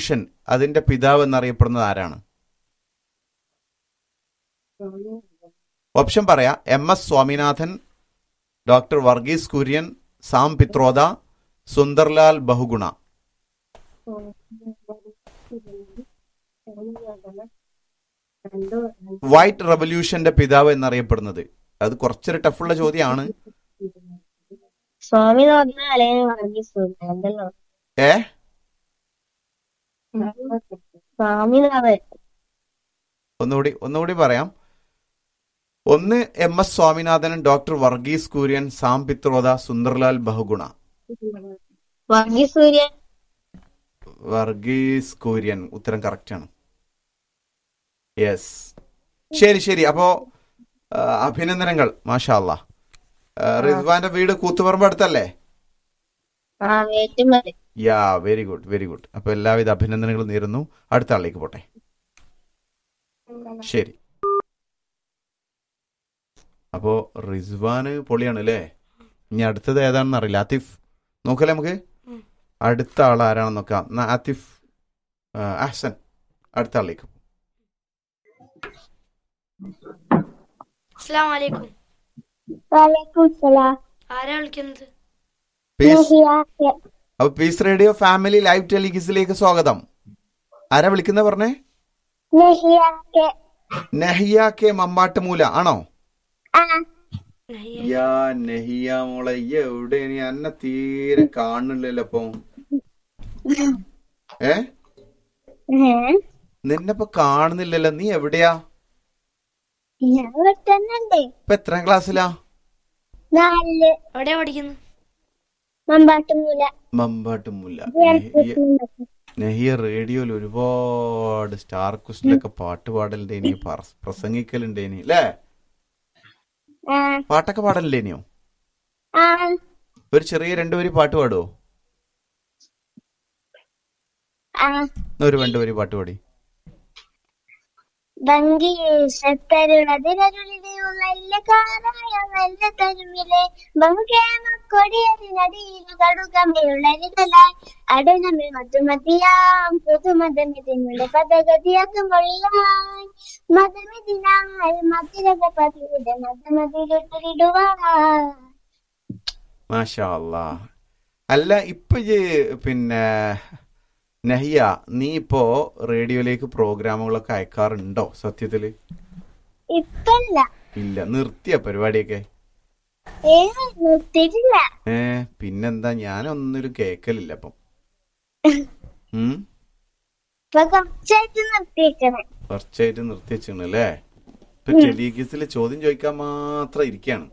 Revolution അതിന്റെ പിതാവ് എന്നറിയപ്പെടുന്നത് ആരാണ് ഓപ്ഷൻ പറയാ M S Swaminathan doctor Varghese Kurien Sam Pitroda Sunderlal Bahuguna white റവല്യൂഷന്റെ പിതാവ് എന്നറിയപ്പെടുന്നത് അത് കുറച്ചൊരു ടഫുള്ള ചോദ്യമാണ് സ്വാമിനാഥന അല്ലെങ്കിൽ വർഗീസ് എന്തല്ലോ ഏ സ്വാമിനാഥൻ ഒന്നുകൂടി ഒന്നുകൂടി പറയാം ഒന്ന് M S Swaminathan doctor Varghese Kurien Sam Pitroda Sunderlal Bahuguna Varghese Suryan Varghese Kurian ഉത്തരം കറക്റ്റ് ആണ് യെസ് ശരി ശരി അപ്പോ ആ, അഭിനന്ദനങ്ങൾ മാഷാ അല്ലാ ആ, റിദ്വാന്റെ വീട് കൂത്തുപറമ്പ് അടുത്തല്ലേ ആ വേറ്റുമതി yeah very good very good അപ്പൊ എല്ലാവിധ അഭിനന്ദനങ്ങളും നേരുന്നു അടുത്ത ആളിലേക്ക് പോട്ടെ ശരി അപ്പോ റിസ്വാന് പൊളിയാണ് അല്ലേ ഇനി അടുത്തത് ഏതാണെന്ന് അറിയില്ല ആത്തിഫ് നോക്കല്ലേ നമുക്ക് അടുത്ത ആൾ ആരാണെന്ന് നോക്കാം എന്നാ ആത്തിഫ് ആ, അഹ്സൻ അടുത്ത ആളിലേക്ക് അസ്സാം വലൈക്കും വലൈക്കും സലാം ആരാ വിളിക്കുന്നത് പീസ് അപ്പൊ പീസ് റേഡിയോ ഫാമിലി ലൈവ് ടെലിഗിസിലേക്ക് സ്വാഗതം ആരാ വിളിക്കുന്ന പറഞ്ഞേ നെഹിയ കെ മമ്പാട്ടുമൂല ആണോ യാ നെഹിയ മോളെ ഇയ്യ് എവിടെയാണ് ഈ അന്നെ തീരെ കാണുന്നില്ലല്ലോ അപ്പൊ ഏ നിന്നെപ്പൊ കാണുന്നില്ലല്ലോ നീ എവിടെയാ ഞാൻ വെട്ടുന്നുണ്ട് ഇപ്പൊ എത്രാം ക്ലാസ്സിലാ നാലില് എവിടെയാ പഠിക്കുന്നത് മമ്പാട്ടുമൂല മമ്പാട്ടുമൂല നെഹിയ നെഹിയ റേഡിയോയിൽ ഒരുപാട് സ്റ്റാർ ക്വസ്റ്റിലൊക്കെ പാട്ട് പാടലുണ്ടേനി പറ- പ്രസംഗിക്കലുണ്ടേനി അല്ലേ ആ പാട്ടൊക്കെ പാടലില്ലേനിയോ ആ ഒരു ചെറിയ രണ്ടുപേര് പാട്ട് പാടുവോ ആ എന്നാ ഒരു രണ്ടുപേര് പാട്ട് പാടി ഭംഗിയേശത്തരുളതിരരുളിലുള്ള ഇല്ലക്കാരായ നല്ല തരുമിലെ ബഹുകേമക്കൊടിയതിനടിയിൽ കടുകമയുള്ളരിതലായി അടുനമിൽ മധുമതിയാം പുതുമതമിതിനുള്ള പദഗതിയാക്കുമ്പോഴായി മതമിതിനായി മതിരക പതിവിട മതമതിലിട്ടിടുവാൻ മാഷാ അല്ലാ അല്ല ഇപ്പൊ ഇജ്ജ് പിന്നെ നഹിയ നീ ഇപ്പോ റേഡിയോയിലേക്ക് പ്രോഗ്രാമുകളൊക്കെ അയക്കാറുണ്ടോ സത്യത്തില് ഇപ്പല്ല ഇല്ല നിർത്തിയ പരിപാടിയൊക്കെ ഏ നിർത്തിയിട്ടില്ല ഏ പിന്നെന്താ ഞാനൊന്നൊരു കേക്കലില്ല അപ്പം ഉം ഇപ്പൊ കുറച്ചായിട്ട് നിർത്തിയേക്കണേ കുറച്ചായിട്ട് നിർത്തി വെച്ചാണ് അല്ലേ ഇപ്പൊ ടെലിഗിസിൽ ചോദ്യം ചോദിക്കാൻ മാത്രം ഇരിക്കാണ്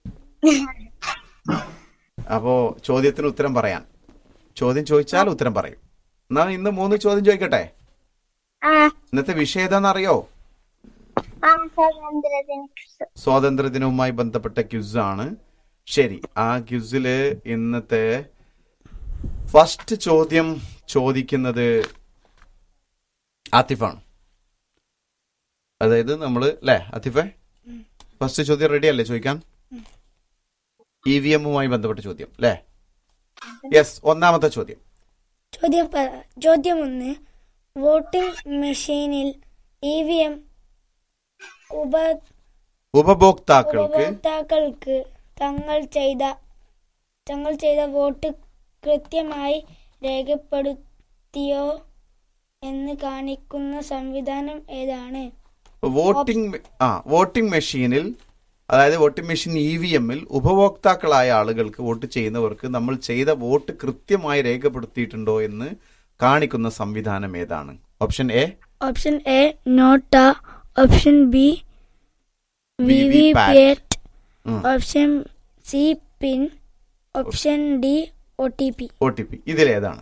അപ്പോ ചോദ്യത്തിന് ഉത്തരം പറയാൻ ചോദ്യം ചോദിച്ചാൽ ഉത്തരം പറയും എന്നാ ഇന്ന് മൂന്ന് ചോദ്യം ചോദിക്കട്ടെ ആ ഇന്നത്തെ വിഷയം ഏതാണെന്നറിയോ ആ സ്വാതന്ത്ര്യദിന സ്വാതന്ത്ര്യദിനവുമായി ബന്ധപ്പെട്ട ക്യുസാണ് ശരി ആ ക്യുസില് ഇന്നത്തെ ഫസ്റ്റ് ചോദ്യം ചോദിക്കുന്നത് ആത്തിഫാണ് അതായത് നമ്മള് അല്ലേ ആത്തിഫെ ഫസ്റ്റ് ചോദ്യം റെഡി അല്ലേ ചോദിക്കാൻ ഇ വി എമ്മുമായി ബന്ധപ്പെട്ട ചോദ്യം അല്ലേ യെസ് ഒന്നാമത്തെ ചോദ്യം ചോദ്യം പ- ചോദ്യം ഒന്ന് വോട്ടിംഗ് മെഷീനിൽ ഇ വി എം ഉപ ഉപഭോക്താക്കൾക്ക് ഉപഭോക്താക്കൾക്ക് തങ്ങൾ ചെയ്ത തങ്ങൾ ചെയ്ത വോട്ട് കൃത്യമായി രേഖപ്പെടുത്തിയോ എന്ന് കാണിക്കുന്ന സംവിധാനം ഏതാണ് വോട്ടിംഗ് മെ- ആ വോട്ടിംഗ് മെഷീനിൽ അതായത് വോട്ടിംഗ് മെഷീൻ ഇ വി എമ്മിൽ ഉപഭോക്താക്കളായ ആളുകൾക്ക് വോട്ട് ചെയ്യുന്നവർക്ക് നമ്മൾ ചെയ്ത വോട്ട് കൃത്യമായി രേഖപ്പെടുത്തിയിട്ടുണ്ടോ എന്ന് കാണിക്കുന്ന സംവിധാനം ഏതാണ് option A option A NOTA option B V V PAT ഉം. Option C PIN option D O T P O T P ഇതിലേതാണ്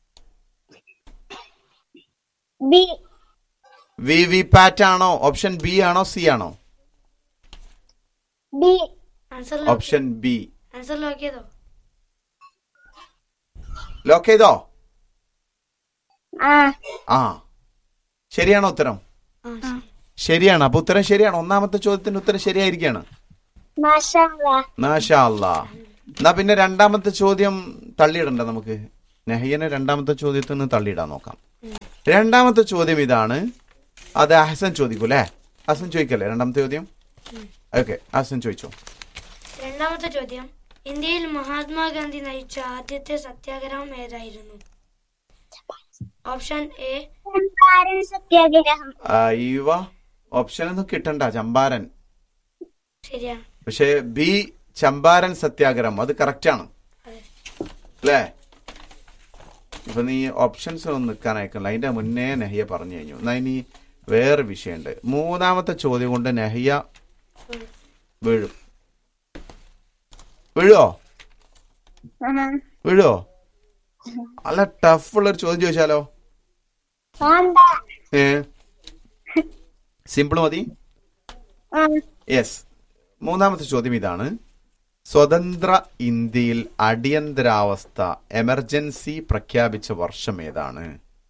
ബി വി വി പാറ്റ് ആണോ ഓപ്ഷൻ ബി ആണോ സി ആണോ B answer option B answer lock ചെയ്തോ lock ചെയ്തോ ആ ആ ശരിയാണോ ഉത്തരം ആ ശരി. ശരിയാണ് അപ്പൊ ഉത്തരം ശരിയാണ് ഒന്നാമത്തെ ചോദ്യത്തിന് ഉത്തരം ശരിയായിരിക്കാണ് മാഷാ മാഷാ അല്ലാ എന്നാ പിന്നെ രണ്ടാമത്തെ ചോദ്യം തള്ളിയിടണ്ട നമുക്ക് നെഹയ്യനെ രണ്ടാമത്തെ ചോദ്യത്തിന് തള്ളിയിടാൻ നോക്കാം രണ്ടാമത്തെ ചോദ്യം ഇതാണ് അത് ഹസൻ ചോദിക്കൂ അല്ലേ ഹസൻ ചോദിക്കല്ലേ രണ്ടാമത്തെ ചോദ്യം ഓക്കെ ഹസൻ ചോദിച്ചോ രണ്ടാമത്തെ ചോദ്യം ഇന്ത്യയിൽ മഹാത്മാഗാന്ധി നയിച്ച ആദ്യത്തെ സത്യാഗ്രഹം ഏതായിരുന്നു ഓപ്ഷൻ എ ചമ്പാരൻ സത്യാഗ്രഹം ഇവ ഓപ്ഷൻ ഒന്നും കിട്ടണ്ട ചമ്പാരൻ ശരിയാണ് പക്ഷേ ബി ചമ്പാരൻ സത്യാഗ്രഹം അത് കറക്റ്റ് ആണ് അതെ അല്ലേ ഇപ്പൊ നീ ഓപ്ഷൻസ് ഒന്നും നിൽക്കാൻ അയക്കണില്ല അതിന്റെ മുന്നേ നെഹിയ പറഞ്ഞു കഴിഞ്ഞു എന്നാ ഇനി വേറെ വിഷയമുണ്ട് മൂന്നാമത്തെ ചോദ്യം കൊണ്ട് നെഹിയ വീഴും വീഴോ ആ. വീഴോ നല്ല ടഫുള്ള ഒരു ചോദ്യം ചോദിച്ചാലോ വേണ്ട ഏ സിമ്പിൾ മതി ആ. യെസ് മൂന്നാമത്തെ ചോദ്യം ഇതാണ് സ്വതന്ത്ര ഇന്ത്യയിൽ അടിയന്തരാവസ്ഥ എമർജൻസി പ്രഖ്യാപിച്ച വർഷം ഏതാണ്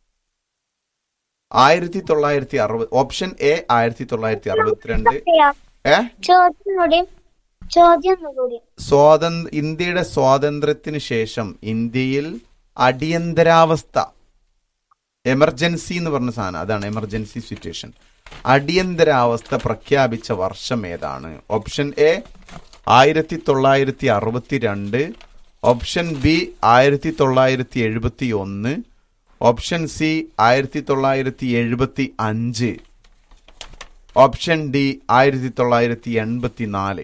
ആയിരത്തി തൊള്ളായിരത്തി അറുപത് ഓപ്ഷൻ എ ആയിരത്തി തൊള്ളായിരത്തി അറുപത്തിരണ്ട് സത്യം. ഏ ചോദ്യം കൂടി ചോദ്യം കൂടി സ്വാതന്ത്ര്യ ഇന്ത്യയുടെ സ്വാതന്ത്ര്യത്തിന് ശേഷം ഇന്ത്യയിൽ അടിയന്തരാവസ്ഥ എമർജൻസി എന്ന് പറഞ്ഞ സാധനം അതാണ് എമർജൻസി സിറ്റുവേഷൻ അടിയന്തരാവസ്ഥ പ്രഖ്യാപിച്ച വർഷം ഏതാണ് ഓപ്ഷൻ എ ആയിരത്തി തൊള്ളായിരത്തി അറുപത്തി രണ്ട് ഓപ്ഷൻ ബി ആയിരത്തി തൊള്ളായിരത്തി എഴുപത്തി ഒന്ന് ഓപ്ഷൻ സി ആയിരത്തി തൊള്ളായിരത്തി എഴുപത്തി അഞ്ച് ഓപ്ഷൻ ഡി ആയിരത്തി തൊള്ളായിരത്തി എൺപത്തി നാല്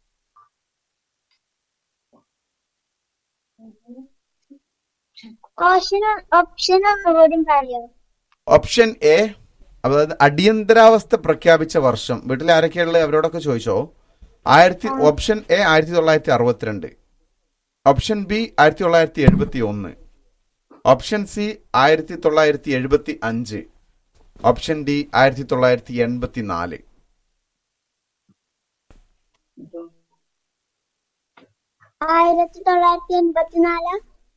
ഓപ്ഷൻ ഓപ്ഷൻ ഒന്നുകൂടി പറയൂ ഓപ്ഷൻ എ അതായത് അടിയന്തരാവസ്ഥ പ്രഖ്യാപിച്ച വർഷം വീട്ടിൽ ആരൊക്കെയുള്ളത് അവരോടൊക്കെ ചോദിച്ചോ ആയിരത്തി ഓപ്ഷൻ എ ആയിരത്തി തൊള്ളായിരത്തി അറുപത്തിരണ്ട് ഓപ്ഷൻ ബി ആയിരത്തി തൊള്ളായിരത്തി എഴുപത്തി ഒന്ന് ഓപ്ഷൻ സി ആയിരത്തി തൊള്ളായിരത്തി എഴുപത്തി അഞ്ച് ഓപ്ഷൻ ഡി ആയിരത്തി തൊള്ളായിരത്തി എൺപത്തി നാല് ആയിരത്തി തൊള്ളായിരത്തി എൺപത്തിനാല്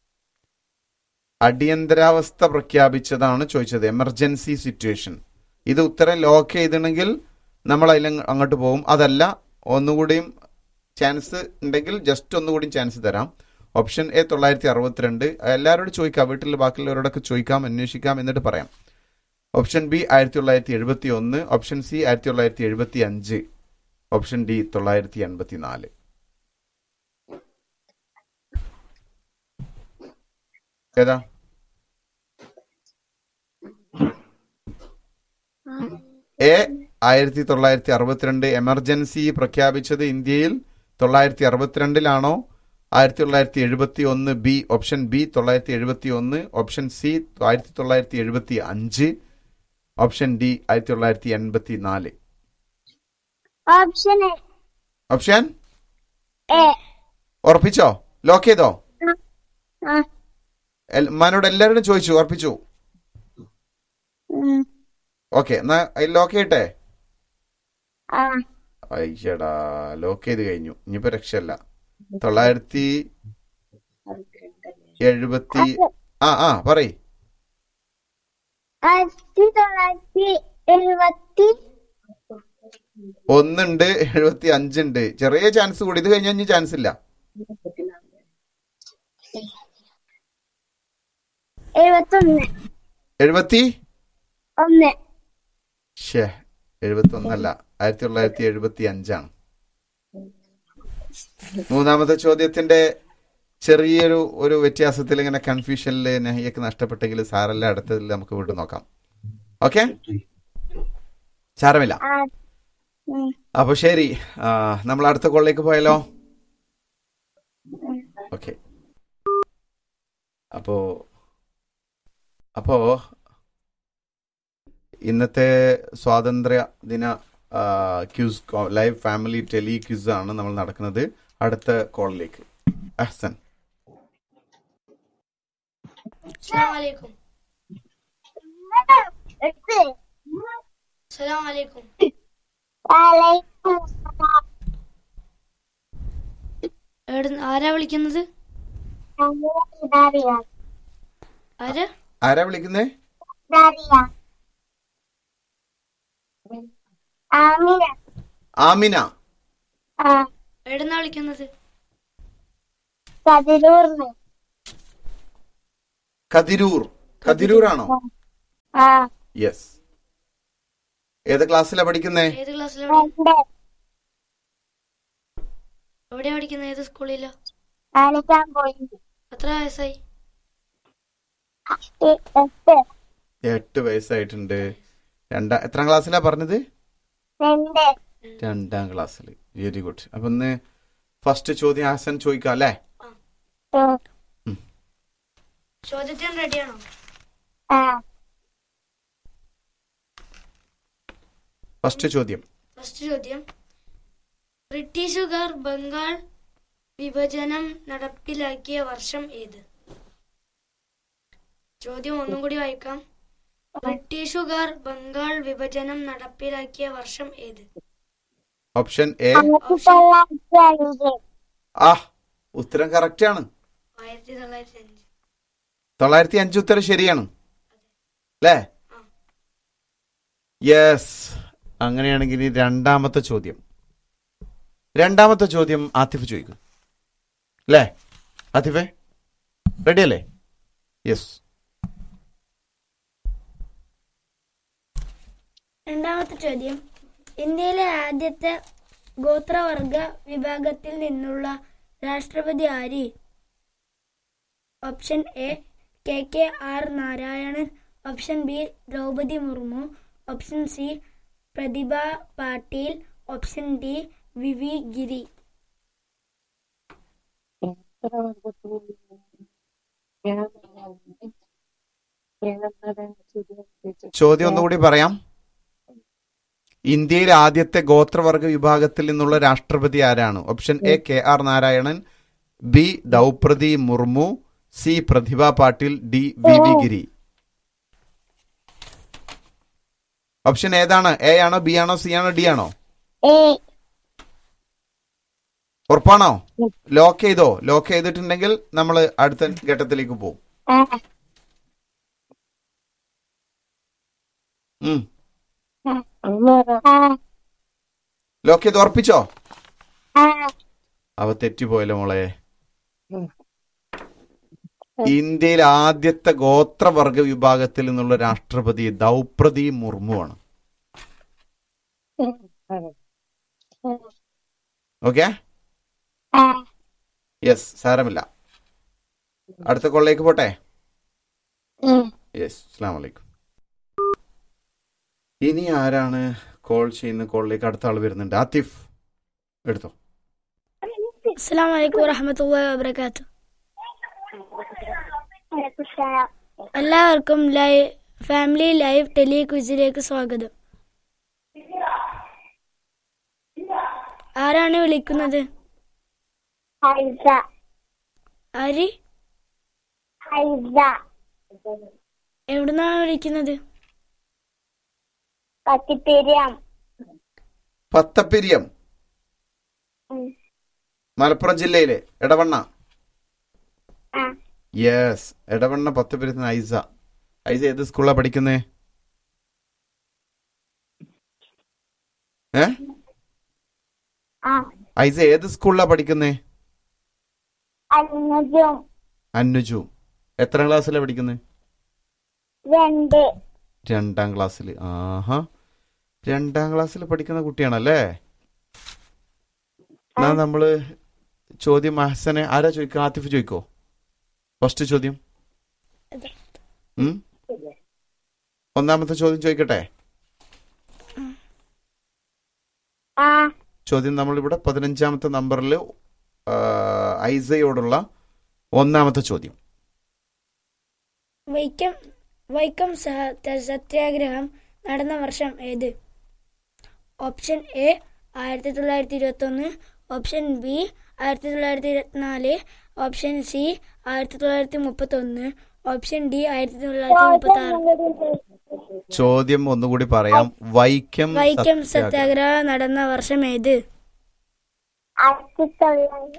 അടിയന്തരാവസ്ഥ പ്രഖ്യാപിച്ചതാണ് ചോദിച്ചത് എമർജൻസി സിറ്റുവേഷൻ ഇത് ഉത്തരം ലോക്ക് ചെയ്തിട്ടുണ്ടെങ്കിൽ നമ്മൾ അതിൽ അങ്ങോട്ട് പോകും അതല്ല ഒന്നുകൂടിയും ചാൻസ് ഉണ്ടെങ്കിൽ ജസ്റ്റ് ഒന്നുകൂടി ചാൻസ് തരാം ഓപ്ഷൻ എ തൊള്ളായിരത്തി അറുപത്തിരണ്ട് എല്ലാവരോടും ചോദിക്കാം വീട്ടിൽ ബാക്കിയുള്ളവരോടൊക്കെ ചോദിക്കാം അന്വേഷിക്കാം എന്നിട്ട് പറയാം ഓപ്ഷൻ ബി ആയിരത്തി തൊള്ളായിരത്തി എഴുപത്തി ഒന്ന് ഓപ്ഷൻ സി ആയിരത്തി തൊള്ളായിരത്തി എഴുപത്തി അഞ്ച് ഓപ്ഷൻ ഡി തൊള്ളായിരത്തി എൺപത്തി നാല് ഏതാ എ ആയിരത്തി തൊള്ളായിരത്തി അറുപത്തിരണ്ട് എമർജൻസി പ്രഖ്യാപിച്ചത് ഇന്ത്യയിൽ തൊള്ളായിരത്തി അറുപത്തിരണ്ടിലാണോ ആയിരത്തി തൊള്ളായിരത്തി എഴുപത്തി ഒന്ന് ബി ഓപ്ഷൻ ബി തൊള്ളായിരത്തി എഴുപത്തി ഒന്ന് ഓപ്ഷൻ സി ആയിരത്തി തൊള്ളായിരത്തി എഴുപത്തി അഞ്ച് ഓപ്ഷൻ ഡി ആയിരത്തി തൊള്ളായിരത്തി എൺപത്തി നാല് ഓപ്ഷൻ എ ഓപ്ഷൻ എ ഉറപ്പിച്ചോ ലോക്ക് ചെയ്തോ ആ എൽ- മനോട് എല്ലാവരോടും ചോദിച്ചു ഉറപ്പിച്ചു ഉം. ഓക്കെ എന്നാ അതിൽ ലോക്ക് ചെയ്യട്ടെ ആ അയ്യടാ ലോക്ക് ചെയ്ത് കഴിഞ്ഞു ഇനിയിപ്പോ രക്ഷയല്ല തൊള്ളായിരത്തി എഴുപത്തി ആ ആ പറയ് ആയിരത്തി തൊള്ളായിരത്തി എഴുപത്തി ഒന്നുണ്ട് എഴുപത്തി അഞ്ചുണ്ട് ചെറിയ ചാൻസ് കൂടി ഇത് കഴിഞ്ഞാൽ ഇനി ചാൻസ് ഇല്ല എഴുപത്തി ഒന്ന് എഴുപത്തി ഒന്ന് ഷേ എഴുപത്തി ഒന്നല്ല ആയിരത്തി തൊള്ളായിരത്തി എഴുപത്തി അഞ്ചാണ് മൂന്നാമത്തെ ചോദ്യത്തിന്റെ ചെറിയൊരു ഒരു വ്യത്യാസത്തിൽ ഇങ്ങനെ കൺഫ്യൂഷനിൽ നെഹയ്യക്ക് നഷ്ടപ്പെട്ടെങ്കിൽ സാറല്ല അടുത്തതിൽ നമുക്ക് വീണ്ടും നോക്കാം ഓക്കെ സാരമില്ല ആ ഉം. അപ്പൊ ശരി ആ, നമ്മൾ അടുത്ത കോളിലേക്ക് പോയാലോ ഓക്കെ അപ്പോ അപ്പോ ഇന്നത്തെ സ്വാതന്ത്ര്യ ദിന quiz live family tele quiz ആണ് നമ്മൾ നടക്കുന്നത് അടുത്ത കോളിലേക്ക് അഹ്സൻ അസ്സലാം വലൈക്കും എട്ട് അസ്സലാം വലൈക്കും വലൈക്കും സലാം. എവിടുന്ന് ആരാ വിളിക്കുന്നത് ഞങ്ങൾ ഇതറിയ ആര് ആരാ വിളിക്കുന്നേ ഇതറിയ ആമിന ആമിന ആ എവിടുന്നാ വിളിക്കുന്നത് കതിരൂർന്ന് കതിരൂർ കതിരൂർ ആണോ ആ യെസ് ഏത് ക്ലാസ്സിലാ പഠിക്കുന്നേ ഏത് ക്ലാസ്സിലാണ് രണ്ട് എവിടെയാ പഠിക്കുന്നത് ഏത് സ്കൂളിലോ കാണിക്കാൻ പോയി എത്ര വയസ്സായി എ- എട്ട് എട്ട് വയസ്സായിട്ടുണ്ട് രണ്ടാ എത്രാം ക്ലാസ്സിലാ പറഞ്ഞത് രണ്ട് രണ്ടാം ക്ലാസ്സിൽ വെരി ഗുഡ് അപ്പൊ ഇന്ന് ഫസ്റ്റ് ചോദ്യം ഹാസൻ ചോദിക്കാം അല്ലേ ഉം. ചോദ്യത്തിന് റെഡിയാണോ ആ ഫസ്റ്റ് ചോദ്യം ഫസ്റ്റ് ചോദ്യം ബ്രിട്ടീഷുകാർ ബംഗാൾ വിഭജനം നടപ്പിലാക്കിയ വർഷം ഏത് ചോദ്യം ഒന്നും കൂടി വായിക്കാം ബ്രിട്ടീഷുകാർ ബംഗാൾ വിഭജനം നടപ്പിലാക്കിയ വർഷം ഏത് ഓപ്ഷൻ എ ആയിരത്തി തൊള്ളായിരത്തി അഞ്ച് ആ ഉത്തരം കറക്റ്റ് ആണ് ആയിരത്തി തൊള്ളായിരത്തി അഞ്ച് തൊള്ളായിരത്തി അഞ്ച് ഉത്തരം ശരിയാണ് അല്ലേ യെസ് അങ്ങനെയാണെങ്കിൽ ഇനി രണ്ടാമത്തെ ചോദ്യം രണ്ടാമത്തെ ചോദ്യം ആത്തിഫ് ചോദിക്കും അല്ലേ ആത്തിഫെ റെഡി അല്ലേ യെസ് രണ്ടാമത്തെ ചോദ്യം ഇന്ത്യയിലെ ആദ്യത്തെ ഗോത്രവർഗ വിഭാഗത്തിൽ നിന്നുള്ള രാഷ്ട്രപതി ആര് option A K K R Narayanan option B Droupadi Murmu option C Pratibha Patil option D V V Giri ചോദ്യം ഒന്നുകൂടി പറയാം ഇന്ത്യയിലെ ആദ്യത്തെ ഗോത്രവർഗ വിഭാഗത്തിൽ നിന്നുള്ള രാഷ്ട്രപതി ആരാണ് option A K R Narayanan B Droupadi Murmu C Pratibha Patil D V V Giri option ഏതാണ് എ ആണോ ബി ആണോ സി ആണോ ഡി ആണോ എ ഉറപ്പാണോ ലോക്ക് ചെയ്തോ ലോക്ക് ചെയ്തിട്ടുണ്ടെങ്കിൽ നമ്മൾ അടുത്ത ഘട്ടത്തിലേക്ക് പോകും ആ ഉം. ആ ലോക്ക് ചെയ്ത് ഉറപ്പിച്ചോ ആ അവ തെറ്റിപ്പോയല്ലോ മോളെ ഇന്ത്യയിൽ ആദ്യത്തെ ഗോത്രവർഗ വിഭാഗത്തിൽ നിന്നുള്ള രാഷ്ട്രപതി ദ്രൗപതി മുർമു ആണ് ഓക്കെ ആ യെസ് സാരമില്ല അടുത്ത കൊള്ളേക്ക് പോട്ടെ ഉം. യെസ് അസ്സാം വലൈക്കും ഇനി ആരാണ് കോൾ ചെയ്യുന്ന കോളിലേക്ക് അടുത്ത ആൾ വരുന്നുണ്ട് ആത്തിഫ് എടുത്തോ അസ്സാം വലൈക്കും വറഹമത്തല്ലാ വാബർക്കാത്തു വലൈക്കുസ്സലാം. എല്ലാവർക്കും ലൈവ് ഫാമിലി ലൈവ് ടെലി ക്വിസിലേക്ക് സ്വാഗതം ആരാണ് വിളിക്കുന്നത് ഹൈസ ആര് ഹൈസ എവിടുന്നാണ് വിളിക്കുന്നത് കത്തിപ്പെരിയാം പത്തപ്പിരിയം ഉം. മലപ്പുറം ജില്ലയിലെ എടവണ്ണ ആ യെസ് എടവണ്ണ പത്തപ്പിരിയത്തിന് ഐസ ഐസ ഏത് സ്കൂളിലാണ് പഠിക്കുന്നേ ഏ ആ ഐസ ഏത് സ്കൂളിലാണ് പഠിക്കുന്നേ അന്നജും അന്നുജു എത്ര ക്ലാസ്സിലാണ് പഠിക്കുന്നത് രണ്ട് രണ്ടാം ക്ലാസ്സിൽ ആഹാ രണ്ടാം ക്ലാസ്സിൽ പഠിക്കുന്ന കുട്ടിയാണല്ലേ എന്നാ നമ്മള് ചോദ്യം അഹസനെ ആരാ ചോദിക്കുക ആത്തിഫ് ചോദിക്കോ ഫസ്റ്റ് ചോദ്യം ഉം? ഒന്നാമത്തെ ചോദ്യം ചോദിക്കട്ടെ ആ ചോദ്യം നമ്മളിവിടെ പതിനഞ്ചാമത്തെ നമ്പറിൽ ഐസയോടുള്ള ഒന്നാമത്തെ ചോദ്യം വൈക്കം വൈക്കം സഹ- സത്യാഗ്രഹം നടന്ന വർഷം ഏത് ഓപ്ഷൻ എ ആയിരത്തി തൊള്ളായിരത്തി ഇരുപത്തി ഒന്ന് ഓപ്ഷൻ ബി ആയിരത്തി തൊള്ളായിരത്തി ഇരുപത്തിനാല് ഓപ്ഷൻ സി ആയിരത്തി തൊള്ളായിരത്തി മുപ്പത്തി ഒന്ന് ഓപ്ഷൻ ഡി ആയിരത്തി തൊള്ളായിരത്തി മുപ്പത്തി ആറ് ചോദ്യം ഒന്നുകൂടി പറയാം വൈക്കം വൈക്കം സത്യാഗ്രഹം സത്യാഗ്രഹം നടന്ന വർഷം ഏത് ആയിരത്തി തൊള്ളായിരത്തി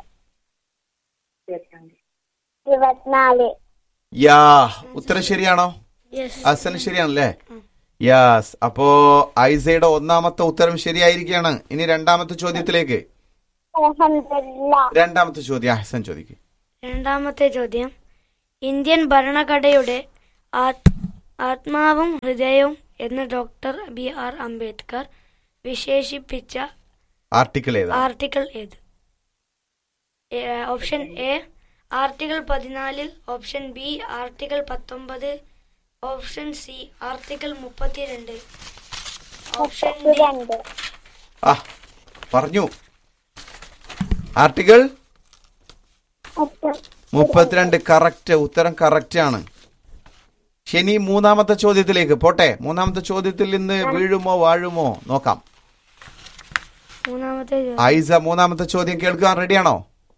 ഇരുപത്തിനാല് യാ ഉത്തരം ശരിയാണോ യെസ് ഹസൻ ശരിയാണല്ലേ യാസ് അപ്പോ ഐസയുടെ ഒന്നാമത്തെ ഉത്തരം ശരിയായിരിക്കുകയാണ് ഇനി രണ്ടാമത്തെ ചോദ്യത്തിലേക്ക് അൽഹംദുലില്ലാ രണ്ടാമത്തെ ചോദ്യം ഹസൻ ചോദിക്കും രണ്ടാമത്തെ ചോദ്യം ഇന്ത്യൻ ഭരണഘടനയുടെ ആ- ആത്മാവും ഹൃദയവും എന്ന് ഡോക്ടർ ബി ആർ അംബേദ്കർ വിശേഷിപ്പിച്ച ആർട്ടിക്കിൾ ഏതാ ആർട്ടിക്കിൾ ഏത് ഏ, ഓപ്ഷൻ എ ആർട്ടിക്കിൾ പതിനാല് ഓപ്ഷൻ ബി ആർട്ടിക്കിൾ പത്തൊമ്പത് ഓപ്ഷൻ സി ആർട്ടിക്കിൾ മുപ്പത്തിരണ്ട് ഓപ്ഷൻ ഡി രണ്ട് ആ പറഞ്ഞു ആർട്ടിക്കിൾ മുപ്പത്തിരണ്ട് കറക്റ്റ് ഉത്തരം കറക്റ്റ് ആണ് ശനി മൂന്നാമത്തെ ചോദ്യത്തിലേക്ക് പോട്ടെ മൂന്നാമത്തെ ചോദ്യത്തിൽ നിന്ന് വീഴുമോ വാഴുമോ നോക്കാം മൂന്നാമത്തെ ചോദ്യം. ഐസ മൂന്നാമത്തെ ചോദ്യം കേൾക്കാൻ റെഡിയാണോ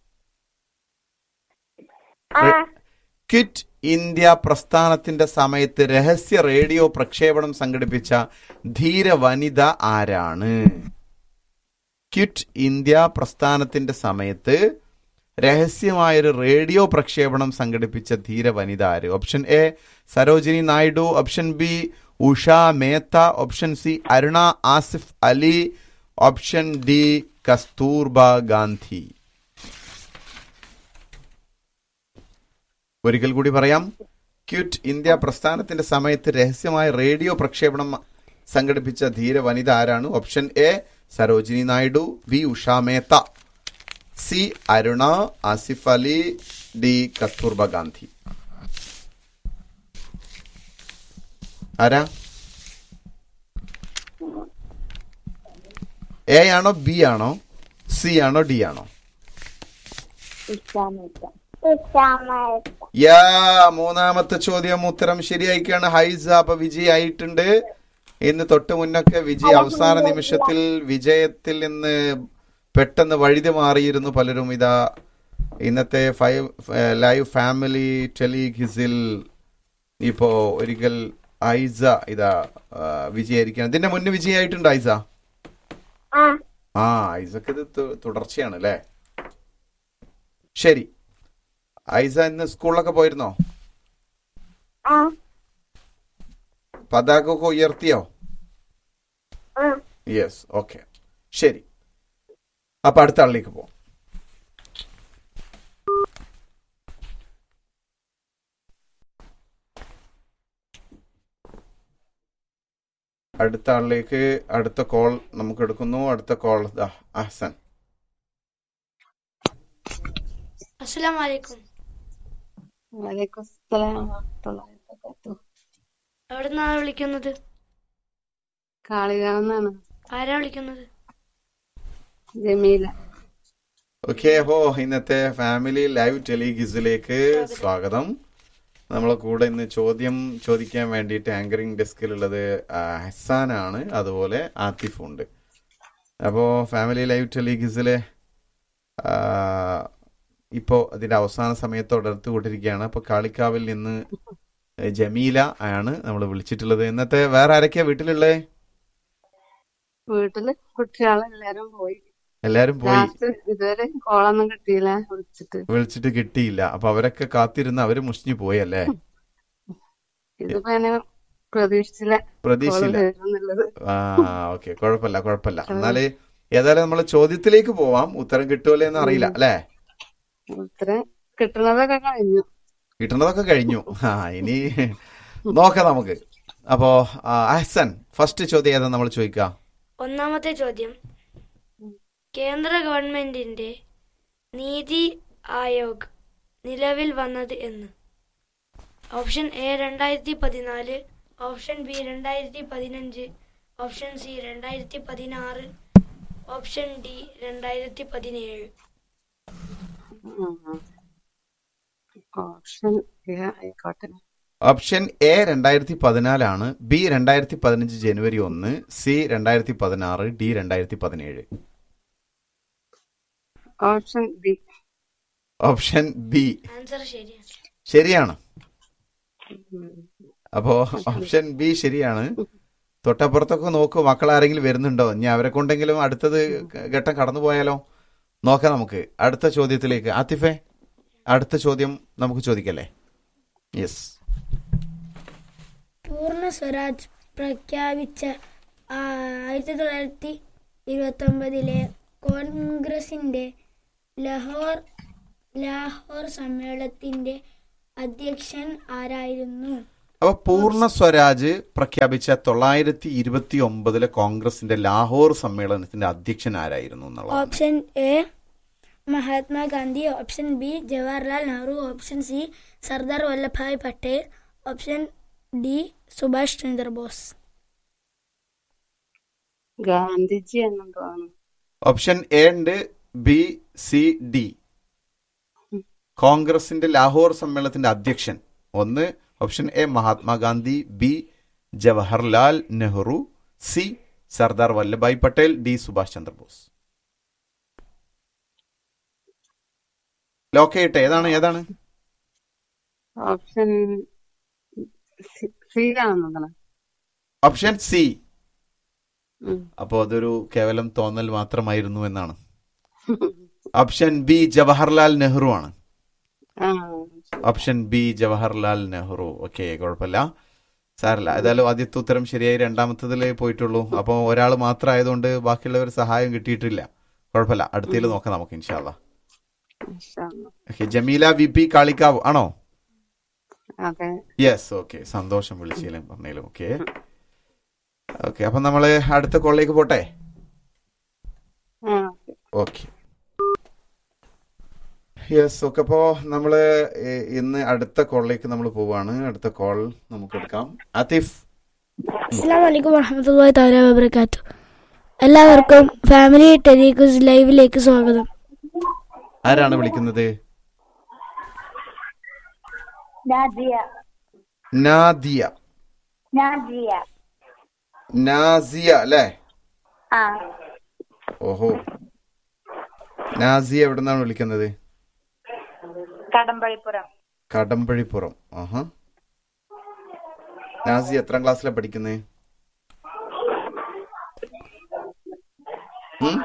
ആ ക്വിറ്റ് ഇന്ത്യ പ്രസ്ഥാനത്തിന്റെ സമയത്ത് രഹസ്യ റേഡിയോ പ്രക്ഷേപണം സംഘടിപ്പിച്ച ധീര വനിത ആരാണ് ക്വിറ്റ് ഇന്ത്യ പ്രസ്ഥാനത്തിന്റെ സമയത്ത് രഹസ്യമായൊരു റേഡിയോ പ്രക്ഷേപണം സംഘടിപ്പിച്ച ധീര വനിത ആര് option A Sarojini Naidu option B Usha Mehta option C Aruna Asaf Ali option D Kasturba Gandhi ഒരിക്കൽ കൂടി പറയാം ക്വിറ്റ് ഇന്ത്യ പ്രസ്ഥാനത്തിന്റെ സമയത്ത് രഹസ്യമായ റേഡിയോ പ്രക്ഷേപണം സംഘടിപ്പിച്ച ധീര വനിത ആരാണ് option A Sarojini Naidu B Usha Mehta C Aruna Asaf Ali D Kasturba Gandhi ആരാ എ ആണോ ബി ആണോ സി ആണോ ഡി ആണോ ഇസ്ലാമേറ്റ യാ മൂന്നാമത്തെ ചോദ്യം ഉത്തരം ശരിയായിക്കാണ് ഹൈസ അപ്പൊ വിജയായിട്ടുണ്ട് ഇന്ന് തൊട്ട് മുന്നൊക്കെ വിജയ് അവസാന നിമിഷത്തിൽ വിജയത്തിൽ നിന്ന് പെട്ടെന്ന് വഴുതി മാറിയിരുന്നു പലരും ഇതാ ഇന്നത്തെ ഫൈവ് ലൈവ് ഫാമിലി ടെലിഗിസിൽ ഇപ്പോ ഒരിക്കൽ ഐസ ഇതാ ആ, വിജയായിരിക്കുകയാണ് ഇതിന്റെ മുന്നേ വിജയായിട്ടുണ്ട് ഐസ ആ ആ ഐസക്ക് ഇത് തു- തുടർച്ചയാണ് അല്ലേ ശരി ഐസ ഇന്ന് സ്കൂളിലൊക്കെ പോയിരുന്നോ ആ പതാക ഒക്കെ ഉയർത്തിയോ ആ യെസ് ഓക്കെ ശരി അപ്പൊ അടുത്ത ആളിലേക്ക് പോവാം അടുത്ത ആളിലേക്ക് അടുത്ത കോൾ നമുക്ക് എടുക്കുന്നു അടുത്ത കോൾ അഹ്സൻ അസ്സലാം വലൈക്കും വലൈക്കും അസ്സലാം വറഹ്മത്തുള്ളാഹി വബറകാതുഹു. എവിടെ നിന്നാണ് വിളിക്കുന്നത് കാളികാവുന്നാണ് ആരാ വിളിക്കുന്നത് ജമീല ഓക്കെ അപ്പോ ഇന്നത്തെ ഫാമിലി ലൈവ് ടെലിഗിസിലേക്ക് സ്വാഗതം നമ്മളെ കൂടെ ഇന്ന് ചോദ്യം ചോദിക്കാൻ വേണ്ടിയിട്ട് ആങ്കറിംഗ് ഡെസ്കിലുള്ളത് ആ, ഹസാനാണ് അതുപോലെ ആത്തിഫും ഉണ്ട് അപ്പോൾ ഫാമിലി ലൈവ് ടെലിഗിസിലെ ഇപ്പോൾ അതിന്റെ അവസാന സമയത്തോട് അടുത്തുകൊണ്ടിരിക്കുകയാണ് അപ്പോൾ കാളിക്കാവിൽ നിന്ന് ജമീല ആണ് നമ്മൾ വിളിച്ചിട്ടുള്ളത് ഇന്നത്തെ വേറെ ആരൊക്കെയാ വീട്ടിലുള്ളത് വീട്ടില് കുട്ടികളെല്ലാരും പോയി എല്ലാരും പോയി ലാസ്റ്റ് ഇതുവരെ കോളൊന്നും കിട്ടിയില്ല വിളിച്ചിട്ട് വിളിച്ചിട്ട് കിട്ടിയില്ല അപ്പൊ അവരൊക്കെ കാത്തിരുന്ന് അവര് മുഷിഞ്ഞു പോയല്ലേ ഇതിപ്പോ ഞാൻ പ്രതീക്ഷിച്ചില്ല കോള് പ്രതീക്ഷയില്ല വരുന്നുള്ളത് ആ ഓക്കെ കുഴപ്പമില്ല കുഴപ്പമില്ല എന്നാല് ഏതായാലും നമ്മൾ ചോദ്യത്തിലേക്ക് പോവാം ഉത്തരം കിട്ടുമല്ലേ എന്ന് അറിയില്ല അല്ലെ ഉത്തരം കിട്ടുന്നതൊക്കെ കഴിഞ്ഞു കിട്ടുന്നതൊക്കെ കഴിഞ്ഞു ആ ഇനി നോക്കാം നമുക്ക് അപ്പോ ആ, അഹ്സൻ ഫസ്റ്റ് ചോദ്യം ഏതാ നമ്മൾ ചോദിക്കാം ഒന്നാമത്തെ ചോദ്യം കേന്ദ്ര ഗവൺമെന്റിന്റെ നീതി ആയോഗ് നിലവിൽ വന്നത് എന്ന് ഓപ്ഷൻ എ രണ്ടായിരത്തി പതിനാല് ഓപ്ഷൻ ബി രണ്ടായിരത്തി പതിനഞ്ച് ഓപ്ഷൻ സി രണ്ടായിരത്തി പതിനാറ് ഓപ്ഷൻ ഡി രണ്ടായിരത്തി പതിനേഴ് ഓപ്ഷൻ ആയിക്കോട്ടെ ഓപ്ഷൻ എ രണ്ടായിരത്തി പതിനാലാണ് ബി രണ്ടായിരത്തി പതിനഞ്ച് ജനുവരി ഒന്ന് സി രണ്ടായിരത്തി പതിനാറ് ഡി രണ്ടായിരത്തി പതിനേഴ് option B option B answer ശരിയാണ് ശരിയാണ് അപ്പോ ഓപ്ഷൻ ബി ശരിയാണ് തൊട്ടപ്പുറത്തൊക്കെ നോക്കൂ മക്കൾ ആരെങ്കിലും വരുന്നുണ്ടോ ഇനി അവരെ കൊണ്ടെങ്കിലും അടുത്തത് ഘട്ടം കടന്നു പോയാലോ നോക്കാം നമുക്ക് അടുത്ത ചോദ്യത്തിലേക്ക് ആത്തിഫെ അടുത്ത ചോദ്യം നമുക്ക് ചോദിക്കല്ലേ യെസ് പൂർണ്ണ സ്വരാജ് പ്രഖ്യാപിച്ച ആ, ആയിരത്തി തൊള്ളായിരത്തി ഇരുപത്തി ഒമ്പതിലെ കോൺഗ്രസിന്റെ ലഹോർ ലാഹോർ സമ്മേളനത്തിന്റെ അധ്യക്ഷൻ ആരായിരുന്നു അപ്പൊ പൂർണ്ണ സ്വരാജ് പ്രഖ്യാപിച്ച തൊള്ളായിരത്തി ഇരുപത്തി ഒമ്പതിലെ കോൺഗ്രസിന്റെ ലാഹോർ സമ്മേളനത്തിന്റെ അധ്യക്ഷൻ ആരായിരുന്നു എന്നുള്ളത് option A Mahatma Gandhi option B Jawaharlal Nehru option C Sardar Vallabhbhai Patel option D Subhash Chandra Bose Gandhiji എന്നും തോന്നുന്നു ഓപ്ഷൻ എ ഉണ്ട് ബി സി ഡി കോൺഗ്രസിന്റെ ലാഹോർ സമ്മേളനത്തിന്റെ അധ്യക്ഷൻ ഒന്ന് option A Mahatma Gandhi B Jawaharlal Nehru C Sardar Vallabhbhai Patel D Subhash Chandra Bose ലോക്കയിട്ട് ഏതാണ് ഏതാണ് ഓപ്ഷൻ സിയിലാണെന്ന് തോന്നണം ഓപ്ഷൻ സി ഉം. അപ്പോൾ അതൊരു കേവലം തോന്നൽ മാത്രമായിരുന്നു എന്നാണ് ഓപ്ഷൻ ബി ജവഹർലാൽ നെഹ്റു ആണ് ആ option B Jawaharlal Nehru okay കുഴപ്പമില്ല സാരല്ല ഏതായാലും ആദ്യത്തെ ഉത്തരം ശരിയായി രണ്ടാമത്തതിലേ പോയിട്ടുള്ളൂ അപ്പോൾ ഒരാൾ മാത്രം ആയതുകൊണ്ട് ബാക്കിയുള്ളവർ സഹായം കിട്ടിയിട്ടില്ല കുഴപ്പമില്ല അടുത്തതിൽ നോക്കാം നമുക്ക് ഇൻഷാല്ല ഇൻഷാ അല്ലാ. Okay Jameela V P Kalikavu ആണോ അതെ യെസ് ഓക്കെ സന്തോഷം വിളിച്ചാലും പറഞ്ഞാലും ഓക്കെ ഓക്കെ അപ്പൊ നമ്മള് അടുത്ത കോളിലേക്ക് പോട്ടെ ആ ഓക്കെ യെസ് ഓക്കെ അപ്പോ നമ്മള് ഏ, ഇന്ന് അടുത്ത കോളിലേക്ക് നമ്മൾ പോവാണ് അടുത്ത കോൾ നമുക്ക് എടുക്കാം ആതിഫ് അസ്സാം വലൈക്കും വറഹമത്തല്ലാ താല വബർക്കാത്തു എല്ലാവർക്കും ഫാമിലി ടെലിക്യൂസ് ലൈവിലേക്ക് സ്വാഗതം ആരാണ് വിളിക്കുന്നത് നാദിയ നാദിയ നാദിയ നാസിയ അല്ലേ ആ ഓഹോ നാസിയ എവിടെ നിന്നാണ് വിളിക്കുന്നത് കടമ്പഴിപ്പുറം കടമ്പഴിപ്പുറം ആഹാ നാസി എത്രാം ക്ലാസ്സിലാണ് പഠിക്കുന്നത് ഉം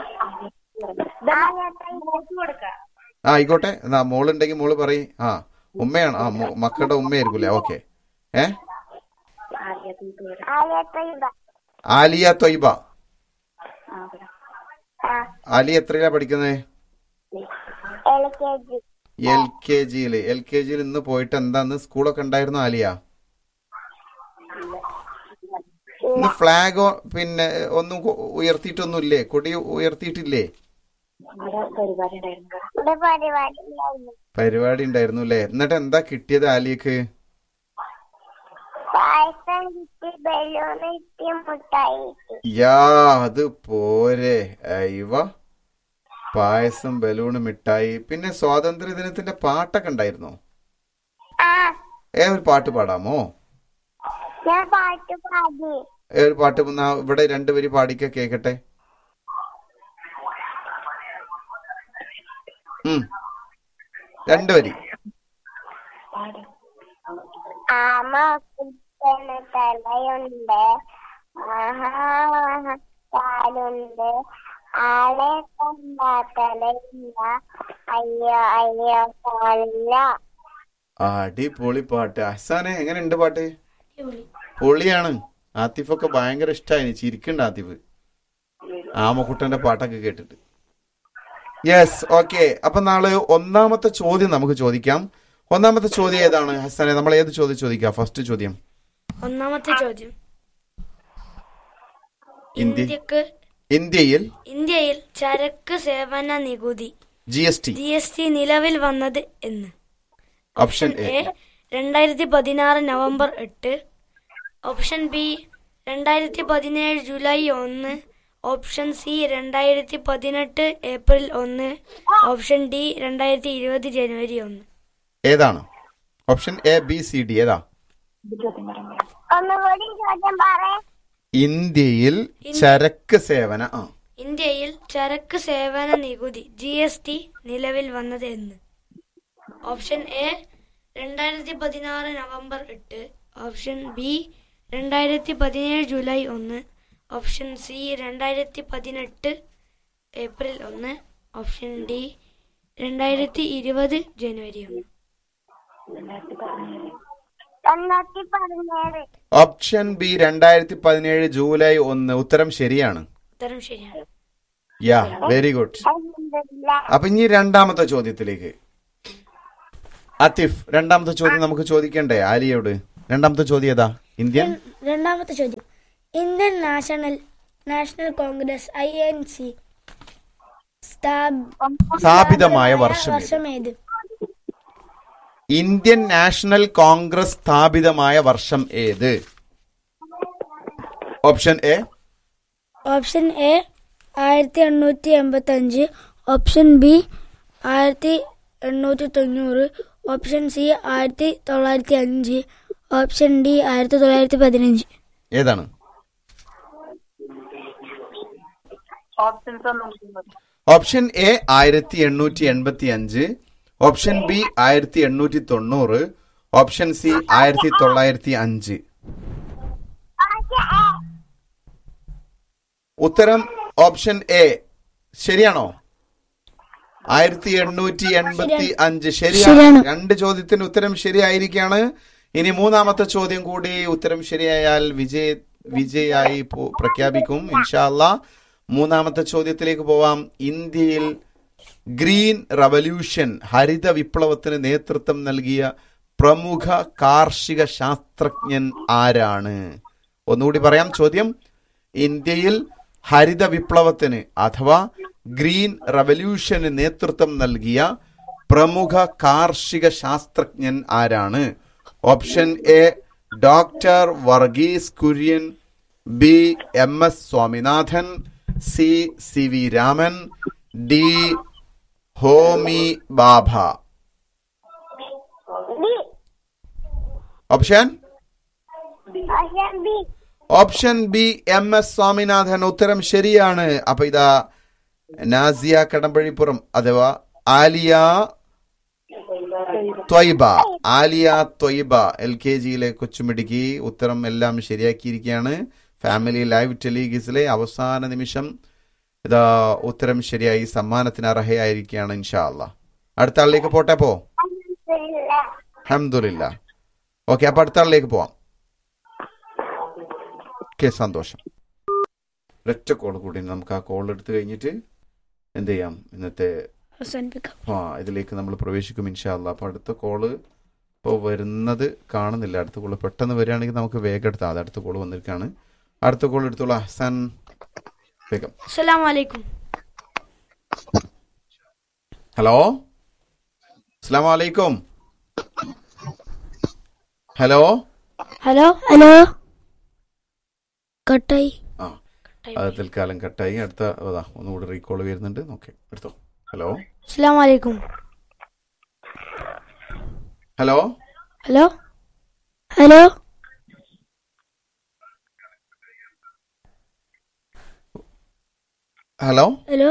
കൊടുക്കാം ആ ആയിക്കോട്ടെ എന്നാ മോളുണ്ടെങ്കിൽ മോള് പറയും ആ ഉമ്മയാണ് ആ മോ- മക്കളുടെ ഉമ്മയായിരിക്കൂലേ ഓക്കെ ഏ ആലിയ തൊയ്ബ ആലിയ എത്രയിലാ പഠിക്കുന്നത് L K G L K ജിയില് എൽ കെ ജിയിൽ ഇന്ന് പോയിട്ട് എന്താന്ന് സ്കൂളൊക്കെ ഉണ്ടായിരുന്നു ആലിയ ഇന്ന് ഫ്ലാഗ് പിന്നെ ഒന്നും കൊ- ഉയർത്തിയിട്ടൊന്നുമില്ലേ കൊടി ഉയർത്തിയിട്ടില്ലേ പരിപാടി ഉണ്ടായിരുന്നു പരിപാടി ഉണ്ടായിരുന്നു അല്ലേ എന്നിട്ട് എന്താ കിട്ടിയത് ആലിയക്ക് പായസം കിട്ടി ബലൂൺ കിട്ടി മുട്ടായി കിട്ടി യാ അത് പോരെ അയ്വ പായസം ബലൂണ് മിഠായി പിന്നെ സ്വാതന്ത്ര്യ ദിനത്തിന്റെ പാട്ടൊക്കെ ഉണ്ടായിരുന്നോ ആ ഏ ഒരു പാട്ട് പാടാമോ ഞാൻ പാട്ട് പാടി ഏ ഒരു പാട്ട് എന്നാ ഇവിടെ രണ്ടുപേര് പാടിക്ക കേക്കട്ടെ ഉം രണ്ടുപേരി ആമ കുത്തന് തലയുണ്ട് ആഹാ കാലുണ്ട് ആളെ കണ്ടാ തലയില്ല അയ്യോ അയ്യോ കാലില്ല അടിപൊളി പാട്ട് അഹ്സാനെ എങ്ങനെയുണ്ട് പാട്ട് അടിപൊളി പൊളിയാണ് ആത്തിഫൊക്കെ ഭയങ്കര ഇഷ്ടമായി ചിരിക്കണ്ട ആത്തിഫ് ആമക്കുട്ടന്റെ പാട്ടൊക്കെ കേട്ടിട്ട് യെസ് ഓക്കെ അപ്പൊ നാളെ ഒന്നാമത്തെ ചോദ്യം നമുക്ക് ചോദിക്കാം ഒന്നാമത്തെ ചോദ്യം ഏതാണ് ഹസനെ നമ്മൾ ഏത് ചോദ്യം ചോദിക്കാം ഫസ്റ്റ് ചോദ്യം ഒന്നാമത്തെ ചോദ്യം ഇന്ത്യ ഇന്ത്യക്ക് ഇന്ത്യയിൽ ഇന്ത്യയിൽ ചരക്ക് സേവന നികുതി G S T G S T നിലവിൽ വന്നത് എന്ന് ഓപ്ഷൻ എ എ രണ്ടായിരത്തി പതിനാറ് നവംബർ എട്ട് ഓപ്ഷൻ ബി രണ്ടായിരത്തി പതിനേഴ് ജൂലൈ ഒന്ന് ഓപ്ഷൻ സി രണ്ടായിരത്തി പതിനെട്ട് ഏപ്രിൽ ഒന്ന് ഓപ്ഷൻ ഡി രണ്ടായിരത്തി ഇരുപത് ജനുവരി ഒന്ന് ഏതാണ് option A B C D ഏതാ ഒന്നുകൂടി ചോദ്യം പറ ഇന്ത്യയിൽ ചരക്ക് സേവന ആ ഇന്ത്യയിൽ ചരക്ക് സേവന നികുതി ജി എസ് ടി നിലവിൽ വന്നത് എന്ന് ഓപ്ഷൻ എ രണ്ടായിരത്തി പതിനാറ് നവംബർ എട്ട് ഓപ്ഷൻ ബി രണ്ടായിരത്തി പതിനേഴ് ജൂലൈ ഒന്ന് ഓപ്ഷൻ സി രണ്ടായിരത്തി പതിനെട്ട് ഏപ്രിൽ ഒന്ന് ഓപ്ഷൻ ഡി രണ്ടായിരത്തി ഇരുപത് ജനുവരി ഒന്ന് ഒന്നൂറ്റി പതിനേഴ് ഓപ്ഷൻ ബി രണ്ടായിരത്തി പതിനേഴ് ജൂലൈ ഒന്ന് ഉത്തരം ശരിയാണ് ഉത്തരം ശരിയാണ് യാ വെരി ഗുഡ് അൽഹംദുലില്ലാ. അപ്പൊ ഇനി രണ്ടാമത്തെ ചോദ്യത്തിലേക്ക് ആത്തിഫ് രണ്ടാമത്തെ ചോദ്യം നമുക്ക് ചോദിക്കണ്ടേ ആലിയോട് രണ്ടാമത്തെ ചോദ്യം ഏതാ ഇന്ത്യൻ രണ്ടാമത്തെ ചോദ്യം Indian national national Congress I N C സ്ഥാപിതമായ വർഷം ഏത്? വർഷം ഏത് ഇന്ത്യൻ നാഷണൽ കോൺഗ്രസ് സ്ഥാപിതമായ വർഷം ഏത് ഓപ്ഷൻ എ ഓപ്ഷൻ എ ആയിരത്തി എണ്ണൂറ്റി എൺപത്തി അഞ്ച് ഓപ്ഷൻ ബി ആയിരത്തി എണ്ണൂറ്റി തൊണ്ണൂറ് ഓപ്ഷൻ സി ആയിരത്തി തൊള്ളായിരത്തി അഞ്ച് ഓപ്ഷൻ ഡി ആയിരത്തി തൊള്ളായിരത്തി പതിനഞ്ച് ഏതാണ് ഓപ്ഷൻസ് ഒന്നും നോക്കുന്നത് ഓപ്ഷൻ എ ആയിരത്തി എണ്ണൂറ്റി എൺപത്തി അഞ്ച് ഓപ്ഷൻ ബി ആയിരത്തി എണ്ണൂറ്റി തൊണ്ണൂറ് ഓപ്ഷൻ സി ആയിരത്തി തൊള്ളായിരത്തി അഞ്ച് ഉത്തരം ഓപ്ഷൻ എ ശരിയാണോ ആയിരത്തി എണ്ണൂറ്റി എൺപത്തി അഞ്ച് ശരിയാണ് ശരിയാണ്. രണ്ട് ചോദ്യത്തിന് ഉത്തരം ശരിയായിരിക്കാണ് ഇനി മൂന്നാമത്തെ ചോദ്യം കൂടി ഉത്തരം ശരിയായാൽ വിജയ വിജയായി പോ- പ്രഖ്യാപിക്കും ഇൻഷാല്ല മൂന്നാമത്തെ ചോദ്യത്തിലേക്ക് പോവാം ഇന്ത്യയിൽ ഗ്രീൻ റവല്യൂഷൻ ഹരിത വിപ്ലവത്തിന് നേതൃത്വം നൽകിയ പ്രമുഖ കാർഷിക ശാസ്ത്രജ്ഞൻ ആരാണ് ഒന്നുകൂടി പറയാം ചോദ്യം ഇന്ത്യയിൽ ഹരിത വിപ്ലവത്തിന് അഥവാ ഗ്രീൻ റവല്യൂഷന് നേതൃത്വം നൽകിയ പ്രമുഖ കാർഷിക ശാസ്ത്രജ്ഞൻ ആരാണ് option A doctor Varghese Kurien B M S Swaminathan C C V Raman D Homi Bhabha B option option B option B M S Swaminathan ഉത്തരം ശരിയാണ് അപ്പൊ ഇതാ നാസിയ കടമ്പഴിപ്പുറം അഥവാ ആലിയ ത്വയ്ബ ആലിയ ത്വയ്ബ എൽ കെ ജിയിലെ കൊച്ചുമിടുക്കി ഉത്തരം എല്ലാം ശരിയാക്കിയിരിക്കുകയാണ് ഫാമിലി ലൈവ് ടെലിഗിസിലെ അവസാന നിമിഷം ഇതാ ഉത്തരം ശരിയായി സമ്മാനത്തിന് അർഹയായിരിക്കുകയാണ് ഇൻഷാ അല്ലാ അടുത്ത ആളിലേക്ക് പോട്ടെ പോ അഹമ്മദില്ല ഓക്കെ അപ്പൊ അടുത്ത ആളിലേക്ക് പോവാം ഓക്കെ സന്തോഷം ഒരൊറ്റ കോൾ കൂടി നമുക്ക് ആ കോൾ എടുത്തു കഴിഞ്ഞിട്ട് എന്ത് ചെയ്യാം ഇന്നത്തെ അവസാനിപ്പിക്കാം ആ ഇതിലേക്ക് നമ്മൾ പ്രവേശിക്കും ഇൻഷാല്ല അപ്പോൾ അടുത്ത കോള് ഇപ്പോൾ വരുന്നത് കാണുന്നില്ല അടുത്ത കോള് പെട്ടെന്ന് വരികയാണെങ്കിൽ നമുക്ക് വേഗം എടുത്താൽ അത് അടുത്ത കോള് വന്നിരിക്കുകയാണ് അടുത്ത കോൾ എടുത്തോളൂ അഹ്സാൻ വേഗം അസ്സലാമു അലൈക്കും ഹലോ അസ്സാം വലൈക്കും ഹലോ ഹലോ ഹലോ കട്ടായി ആ അത് തൽക്കാലം കട്ടായി അടുത്ത അതാ ഒന്നുകൂടി റീകോൾ വരുന്നുണ്ട് ഓക്കെ എടുത്തോ ഹലോ അസ്സാം വലൈക്കും hello hello hello hello hello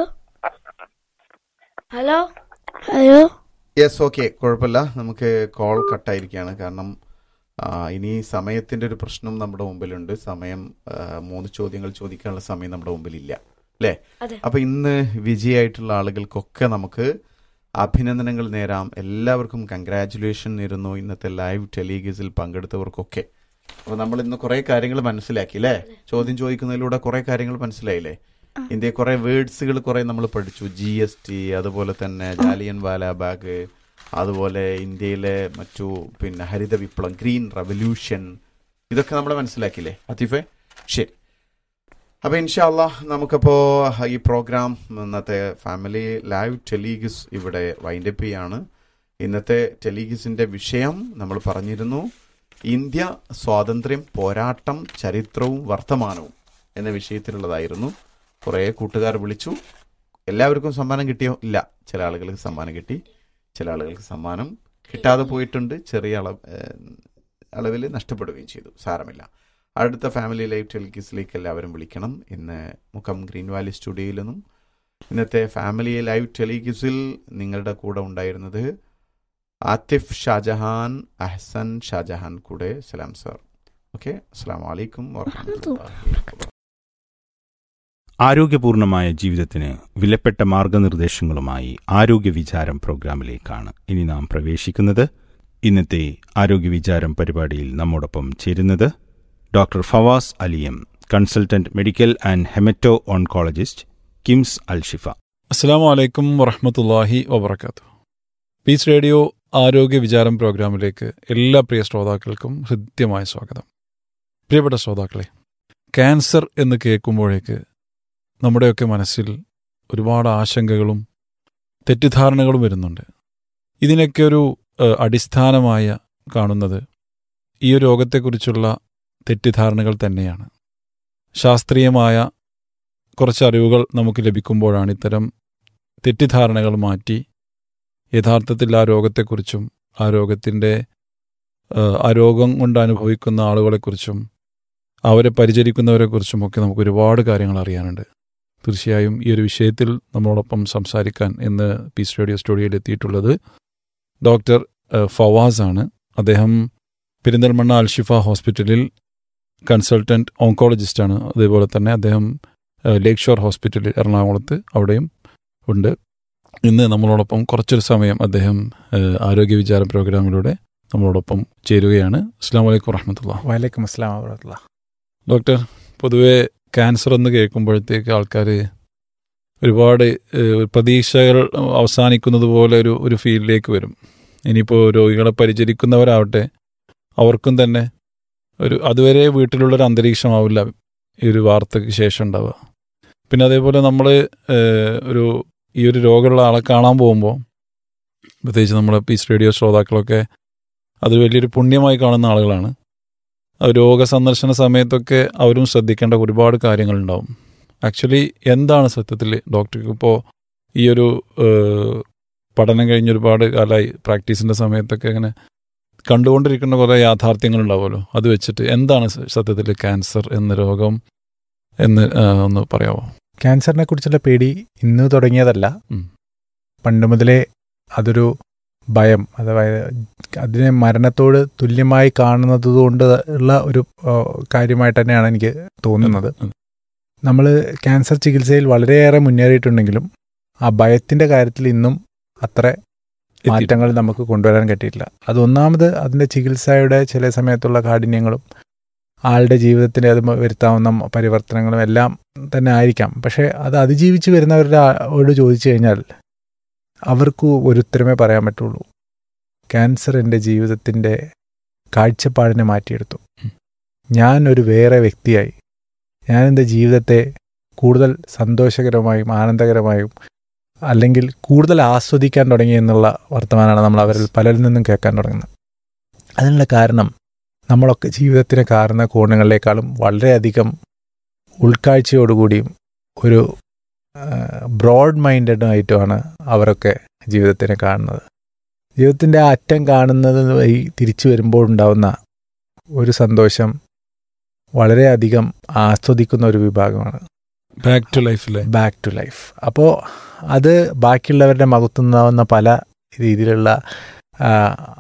hello hello yes okay കുഴപ്പമില്ല നമുക്ക് കോൾ കട്ടായിരിക്കുകയാണ് കാരണം ആ, ഇനി സമയത്തിന്റെ ഒരു പ്രശ്നം നമ്മുടെ മുമ്പിലുണ്ട് സമയം ആ, മൂന്ന് ചോദ്യങ്ങൾ ചോദിക്കാനുള്ള സമയം നമ്മുടെ മുമ്പിലില്ല അല്ലേ അതെ. അപ്പൊ ഇന്ന് വിജയായിട്ടുള്ള ആളുകൾക്കൊക്കെ നമുക്ക് അഭിനന്ദനങ്ങൾ നേരാം എല്ലാവർക്കും കൺഗ്രാറ്റുലേഷൻ നേരുന്നു ഇന്നത്തെ ലൈവ് ടെലിഗിസിൽ പങ്കെടുത്തവർക്കൊക്കെ അപ്പൊ നമ്മൾ ഇന്ന് കുറെ കാര്യങ്ങൾ മനസ്സിലാക്കി അല്ലേ ചോദ്യം ചോദിക്കുന്നതിലൂടെ കുറെ കാര്യങ്ങൾ മനസ്സിലായില്ലേ ഇന്ത്യ കുറെ വേർഡ്സുകൾ കുറെ നമ്മൾ പഠിച്ചു ജി എസ് ടി അതുപോലെ തന്നെ ജാലിയൻ വാലാബാഗ് അതുപോലെ ഇന്ത്യയിലെ മറ്റു പിന്നെ ഹരിത വിപ്ലവം ഗ്രീൻ റവല്യൂഷൻ ഇതൊക്കെ നമ്മൾ മനസ്സിലാക്കിയില്ലേ അത്തിഫെ ശരി അപ്പൊ ഇൻഷാല്ല നമുക്കപ്പോ ഈ പ്രോഗ്രാം ഇന്നത്തെ ഫാമിലി ലൈവ് ടെലിഗിസ് ഇവിടെ വൈൻഡപ്പ് ചെയ്യാണ് ഇന്നത്തെ ടെലിഗിസിന്റെ വിഷയം നമ്മൾ പറഞ്ഞിരുന്നു ഇന്ത്യ സ്വാതന്ത്ര്യം പോരാട്ടം ചരിത്രവും വർത്തമാനവും എന്ന വിഷയത്തിലുള്ളതായിരുന്നു കുറേ കൂട്ടുകാർ വിളിച്ചു എല്ലാവർക്കും സമ്മാനം കിട്ടിയോ ഇല്ല ചില ആളുകൾക്ക് സമ്മാനം കിട്ടി ചില ആളുകൾക്ക് സമ്മാനം കിട്ടാതെ പോയിട്ടുണ്ട് ചെറിയ അളവ് അളവിൽ നഷ്ടപ്പെടുകയും ചെയ്തു സാരമില്ല അടുത്ത ഫാമിലി ലൈഫ് ടെലിക്കിസിലേക്ക് എല്ലാവരും വിളിക്കണം ഇന്ന് മുക്കം ഗ്രീൻ വാലി സ്റ്റുഡിയോയിൽ നിന്നും ഇന്നത്തെ ഫാമിലി ലൈവ് ടെലിക്കിസിൽ നിങ്ങളുടെ കൂടെ ഉണ്ടായിരുന്നത് ആത്തിഫ് ഷാജഹാൻ അഹ്സൻ ഷാജഹാൻ കൂടെ സലാം സർ ഓക്കെ അസ്സാം വലൈക്കും വാഹമത്തുള്ളാഹി ആരോഗ്യപൂർണമായ ജീവിതത്തിന് വിലപ്പെട്ട മാർഗനിർദ്ദേശങ്ങളുമായി ആരോഗ്യ വിചാരം പ്രോഗ്രാമിലേക്കാണ് ഇനി നാം പ്രവേശിക്കുന്നത് ഇന്നത്തെ ആരോഗ്യ വിചാരം പരിപാടിയിൽ നമ്മോടൊപ്പം ചേരുന്നത് ഡോക്ടർ ഫവാസ് അലിയം consultant medical and haemato oncologist KIMS Al Shifa അസ്സാം വലൈക്കും വറഹമത്തല്ലാഹി വബർക്കാത്തു പീസ് റേഡിയോ ആരോഗ്യ വിചാരം പ്രോഗ്രാമിലേക്ക് എല്ലാ പ്രിയ ശ്രോതാക്കൾക്കും ഹൃദ്യമായ സ്വാഗതം പ്രിയപ്പെട്ട ശ്രോതാക്കളെ ക്യാൻസർ എന്ന് കേൾക്കുമ്പോഴേക്ക് നമ്മുടെയൊക്കെ മനസ്സിൽ ഒരുപാട് ആശങ്കകളും തെറ്റിദ്ധാരണകളും വരുന്നുണ്ട് ഇതിനൊക്കെ ഒരു ഏഹ്, അടിസ്ഥാനമായ കാണുന്നത് ഈ ഒരു രോഗത്തെക്കുറിച്ചുള്ള തെറ്റിദ്ധാരണകൾ തന്നെയാണ് ശാസ്ത്രീയമായ കുറച്ച് അറിവുകൾ നമുക്ക് ലഭിക്കുമ്പോഴാണ് ഇത്തരം തെറ്റിദ്ധാരണകൾ മാറ്റി യഥാർത്ഥത്തിൽ ആ രോഗത്തെക്കുറിച്ചും ആ രോഗത്തിൻ്റെ ഏഹ്, ആ രോഗം കൊണ്ട് അനുഭവിക്കുന്ന ആളുകളെക്കുറിച്ചും അവരെ പരിചരിക്കുന്നവരെക്കുറിച്ചും ഒക്കെ നമുക്ക് ഒരുപാട് കാര്യങ്ങൾ അറിയാനുണ്ട് തീർച്ചയായും ഈ ഒരു വിഷയത്തിൽ നമ്മളോടൊപ്പം സംസാരിക്കാൻ ഇന്ന് പീസ് റേഡിയോ സ്റ്റുഡിയോയിൽ എത്തിയിട്ടുള്ളത് ഡോക്ടർ ഏഹ്, ഫവാസ് ആണ് അദ്ദേഹം പെരിന്തൽമണ്ണ അൽഷിഫ ഹോസ്പിറ്റലിൽ കൺസൾട്ടൻറ്റ് ഓങ്കോളജിസ്റ്റാണ് അതേപോലെ തന്നെ അദ്ദേഹം ഏഹ്, ലേക്ക് ഷോർ ഹോസ്പിറ്റലിൽ എറണാകുളത്ത് അവിടെയും ഉണ്ട് ഇന്ന് നമ്മളോടൊപ്പം കുറച്ചൊരു സമയം അദ്ദേഹം ഏഹ്, ആരോഗ്യ വിചാര പ്രോഗ്രാമിലൂടെ നമ്മളോടൊപ്പം ചേരുകയാണ് അസ്സാം വലൈക്കും വറഹമത്തുള്ള വലൈക്കും അസ്സലാം വറഹമത്തുള്ള ഡോക്ടർ പൊതുവെ ക്യാൻസർ എന്ന് കേൾക്കുമ്പോഴത്തേക്ക് ആൾക്കാർ ഒരുപാട് ഏഹ്, പ്രതീക്ഷകൾ അവസാനിക്കുന്നത് പോലെ ഒരു ഒരു ഫീലിലേക്ക് വരും ഇനിയിപ്പോൾ രോഗികളെ പരിചരിക്കുന്നവരാവട്ടെ അവർക്കും തന്നെ ഒരു അതുവരെ വീട്ടിലുള്ളൊരു അന്തരീക്ഷമാവില്ല ഈ ഒരു വാർത്തയ്ക്ക് ശേഷം ഉണ്ടാവുക പിന്നെ അതേപോലെ നമ്മൾ ഒരു ഈ ഒരു രോഗമുള്ള ആളെ കാണാൻ പോകുമ്പോൾ പ്രത്യേകിച്ച് നമ്മുടെ പീസ് റേഡിയോ ശ്രോതാക്കളൊക്കെ അത് വലിയൊരു പുണ്യമായി കാണുന്ന ആളുകളാണ് ആ രോഗ സന്ദർശന സമയത്തൊക്കെ അവരും ശ്രദ്ധിക്കേണ്ട ഒരുപാട് കാര്യങ്ങളുണ്ടാവും ആക്ച്വലി എന്താണ് സത്യത്തിൽ ഡോക്ടർക്ക് ഇപ്പോൾ ഈ ഒരു ഏഹ്, പഠനം കഴിഞ്ഞ് ഒരുപാട് കാലമായി പ്രാക്ടീസിൻ്റെ സമയത്തൊക്കെ അങ്ങനെ കണ്ടുകൊണ്ടിരിക്കുന്ന കുറേ യാഥാർത്ഥ്യങ്ങൾ ഉണ്ടാവുമല്ലോ അത് വെച്ചിട്ട് എന്താണ് സ- സത്യത്തിൽ ക്യാൻസർ എന്ന രോഗം എന്ന് ആ, ഒന്ന് പറയാമോ ക്യാൻസറിനെ കുറിച്ചുള്ള പേടി ഇന്ന് തുടങ്ങിയതല്ല ഉം. പണ്ട് മുതലേ അതൊരു ഭയം അഥവാ അതിനെ മരണത്തോട് തുല്യമായി കാണുന്നത് കൊണ്ട് ഉള്ള ഒരു ആ, കാര്യമായിട്ട് തന്നെയാണ് എനിക്ക് തോന്നുന്നത് ഉം. നമ്മൾ ക്യാൻസർ ചികിത്സയിൽ വളരെയേറെ മുന്നേറിയിട്ടുണ്ടെങ്കിലും ആ ഭയത്തിൻ്റെ കാര്യത്തിൽ ഇന്നും അത്ര മാറ്റങ്ങൾ നമുക്ക് കൊണ്ടുവരാൻ പറ്റിയിട്ടില്ല അതൊന്നാമത് അതിൻ്റെ ചികിത്സയുടെ ചില സമയത്തുള്ള കാഠിന്യങ്ങളും ആളുടെ ജീവിതത്തിൽ അത് വരുത്താവുന്ന പരിവർത്തനങ്ങളും എല്ലാം തന്നെ ആയിരിക്കാം പക്ഷേ അത് അതിജീവിച്ച് വരുന്നവരോട് ചോദിച്ചു കഴിഞ്ഞാൽ അവർക്ക് ഒരു ഉത്തരമേ പറയാൻ പറ്റുള്ളൂ ക്യാൻസർ എൻ്റെ ജീവിതത്തിൻ്റെ കാഴ്ചപ്പാടിനെ മാറ്റിയെടുത്തു ഞാൻ ഒരു വേറെ വ്യക്തിയായി ഞാൻ എൻ്റെ ജീവിതത്തെ കൂടുതൽ സന്തോഷകരമായും ആനന്ദകരമായും അല്ലെങ്കിൽ കൂടുതൽ ആസ്വദിക്കാൻ തുടങ്ങി എന്നുള്ള വർത്തമാനമാണ് നമ്മൾ അവരിൽ പലരിൽ നിന്നും കേൾക്കാൻ തുടങ്ങുന്നത് അതിനുള്ള കാരണം നമ്മളൊക്കെ ജീവിതത്തിനെ കാണുന്ന കോണുകളിലേക്കാളും വളരെയധികം ഉൾക്കാഴ്ചയോടുകൂടിയും ഒരു ബ്രോഡ് മൈൻഡഡുമായിട്ടുമാണ് അവരൊക്കെ ജീവിതത്തിനെ കാണുന്നത് ജീവിതത്തിൻ്റെ ആ അറ്റം കാണുന്നത് വഴി തിരിച്ചു വരുമ്പോൾ ഉണ്ടാവുന്ന ഒരു സന്തോഷം വളരെയധികം ആസ്വദിക്കുന്ന ഒരു വിഭാഗമാണ് ബാക്ക് ടു ലൈഫിലെ ബാക്ക് ടു ലൈഫ് അപ്പോൾ അത് ബാക്കിയുള്ളവരുടെ മുഖത്തുനിന്നാവുന്ന പല രീതിയിലുള്ള ആ,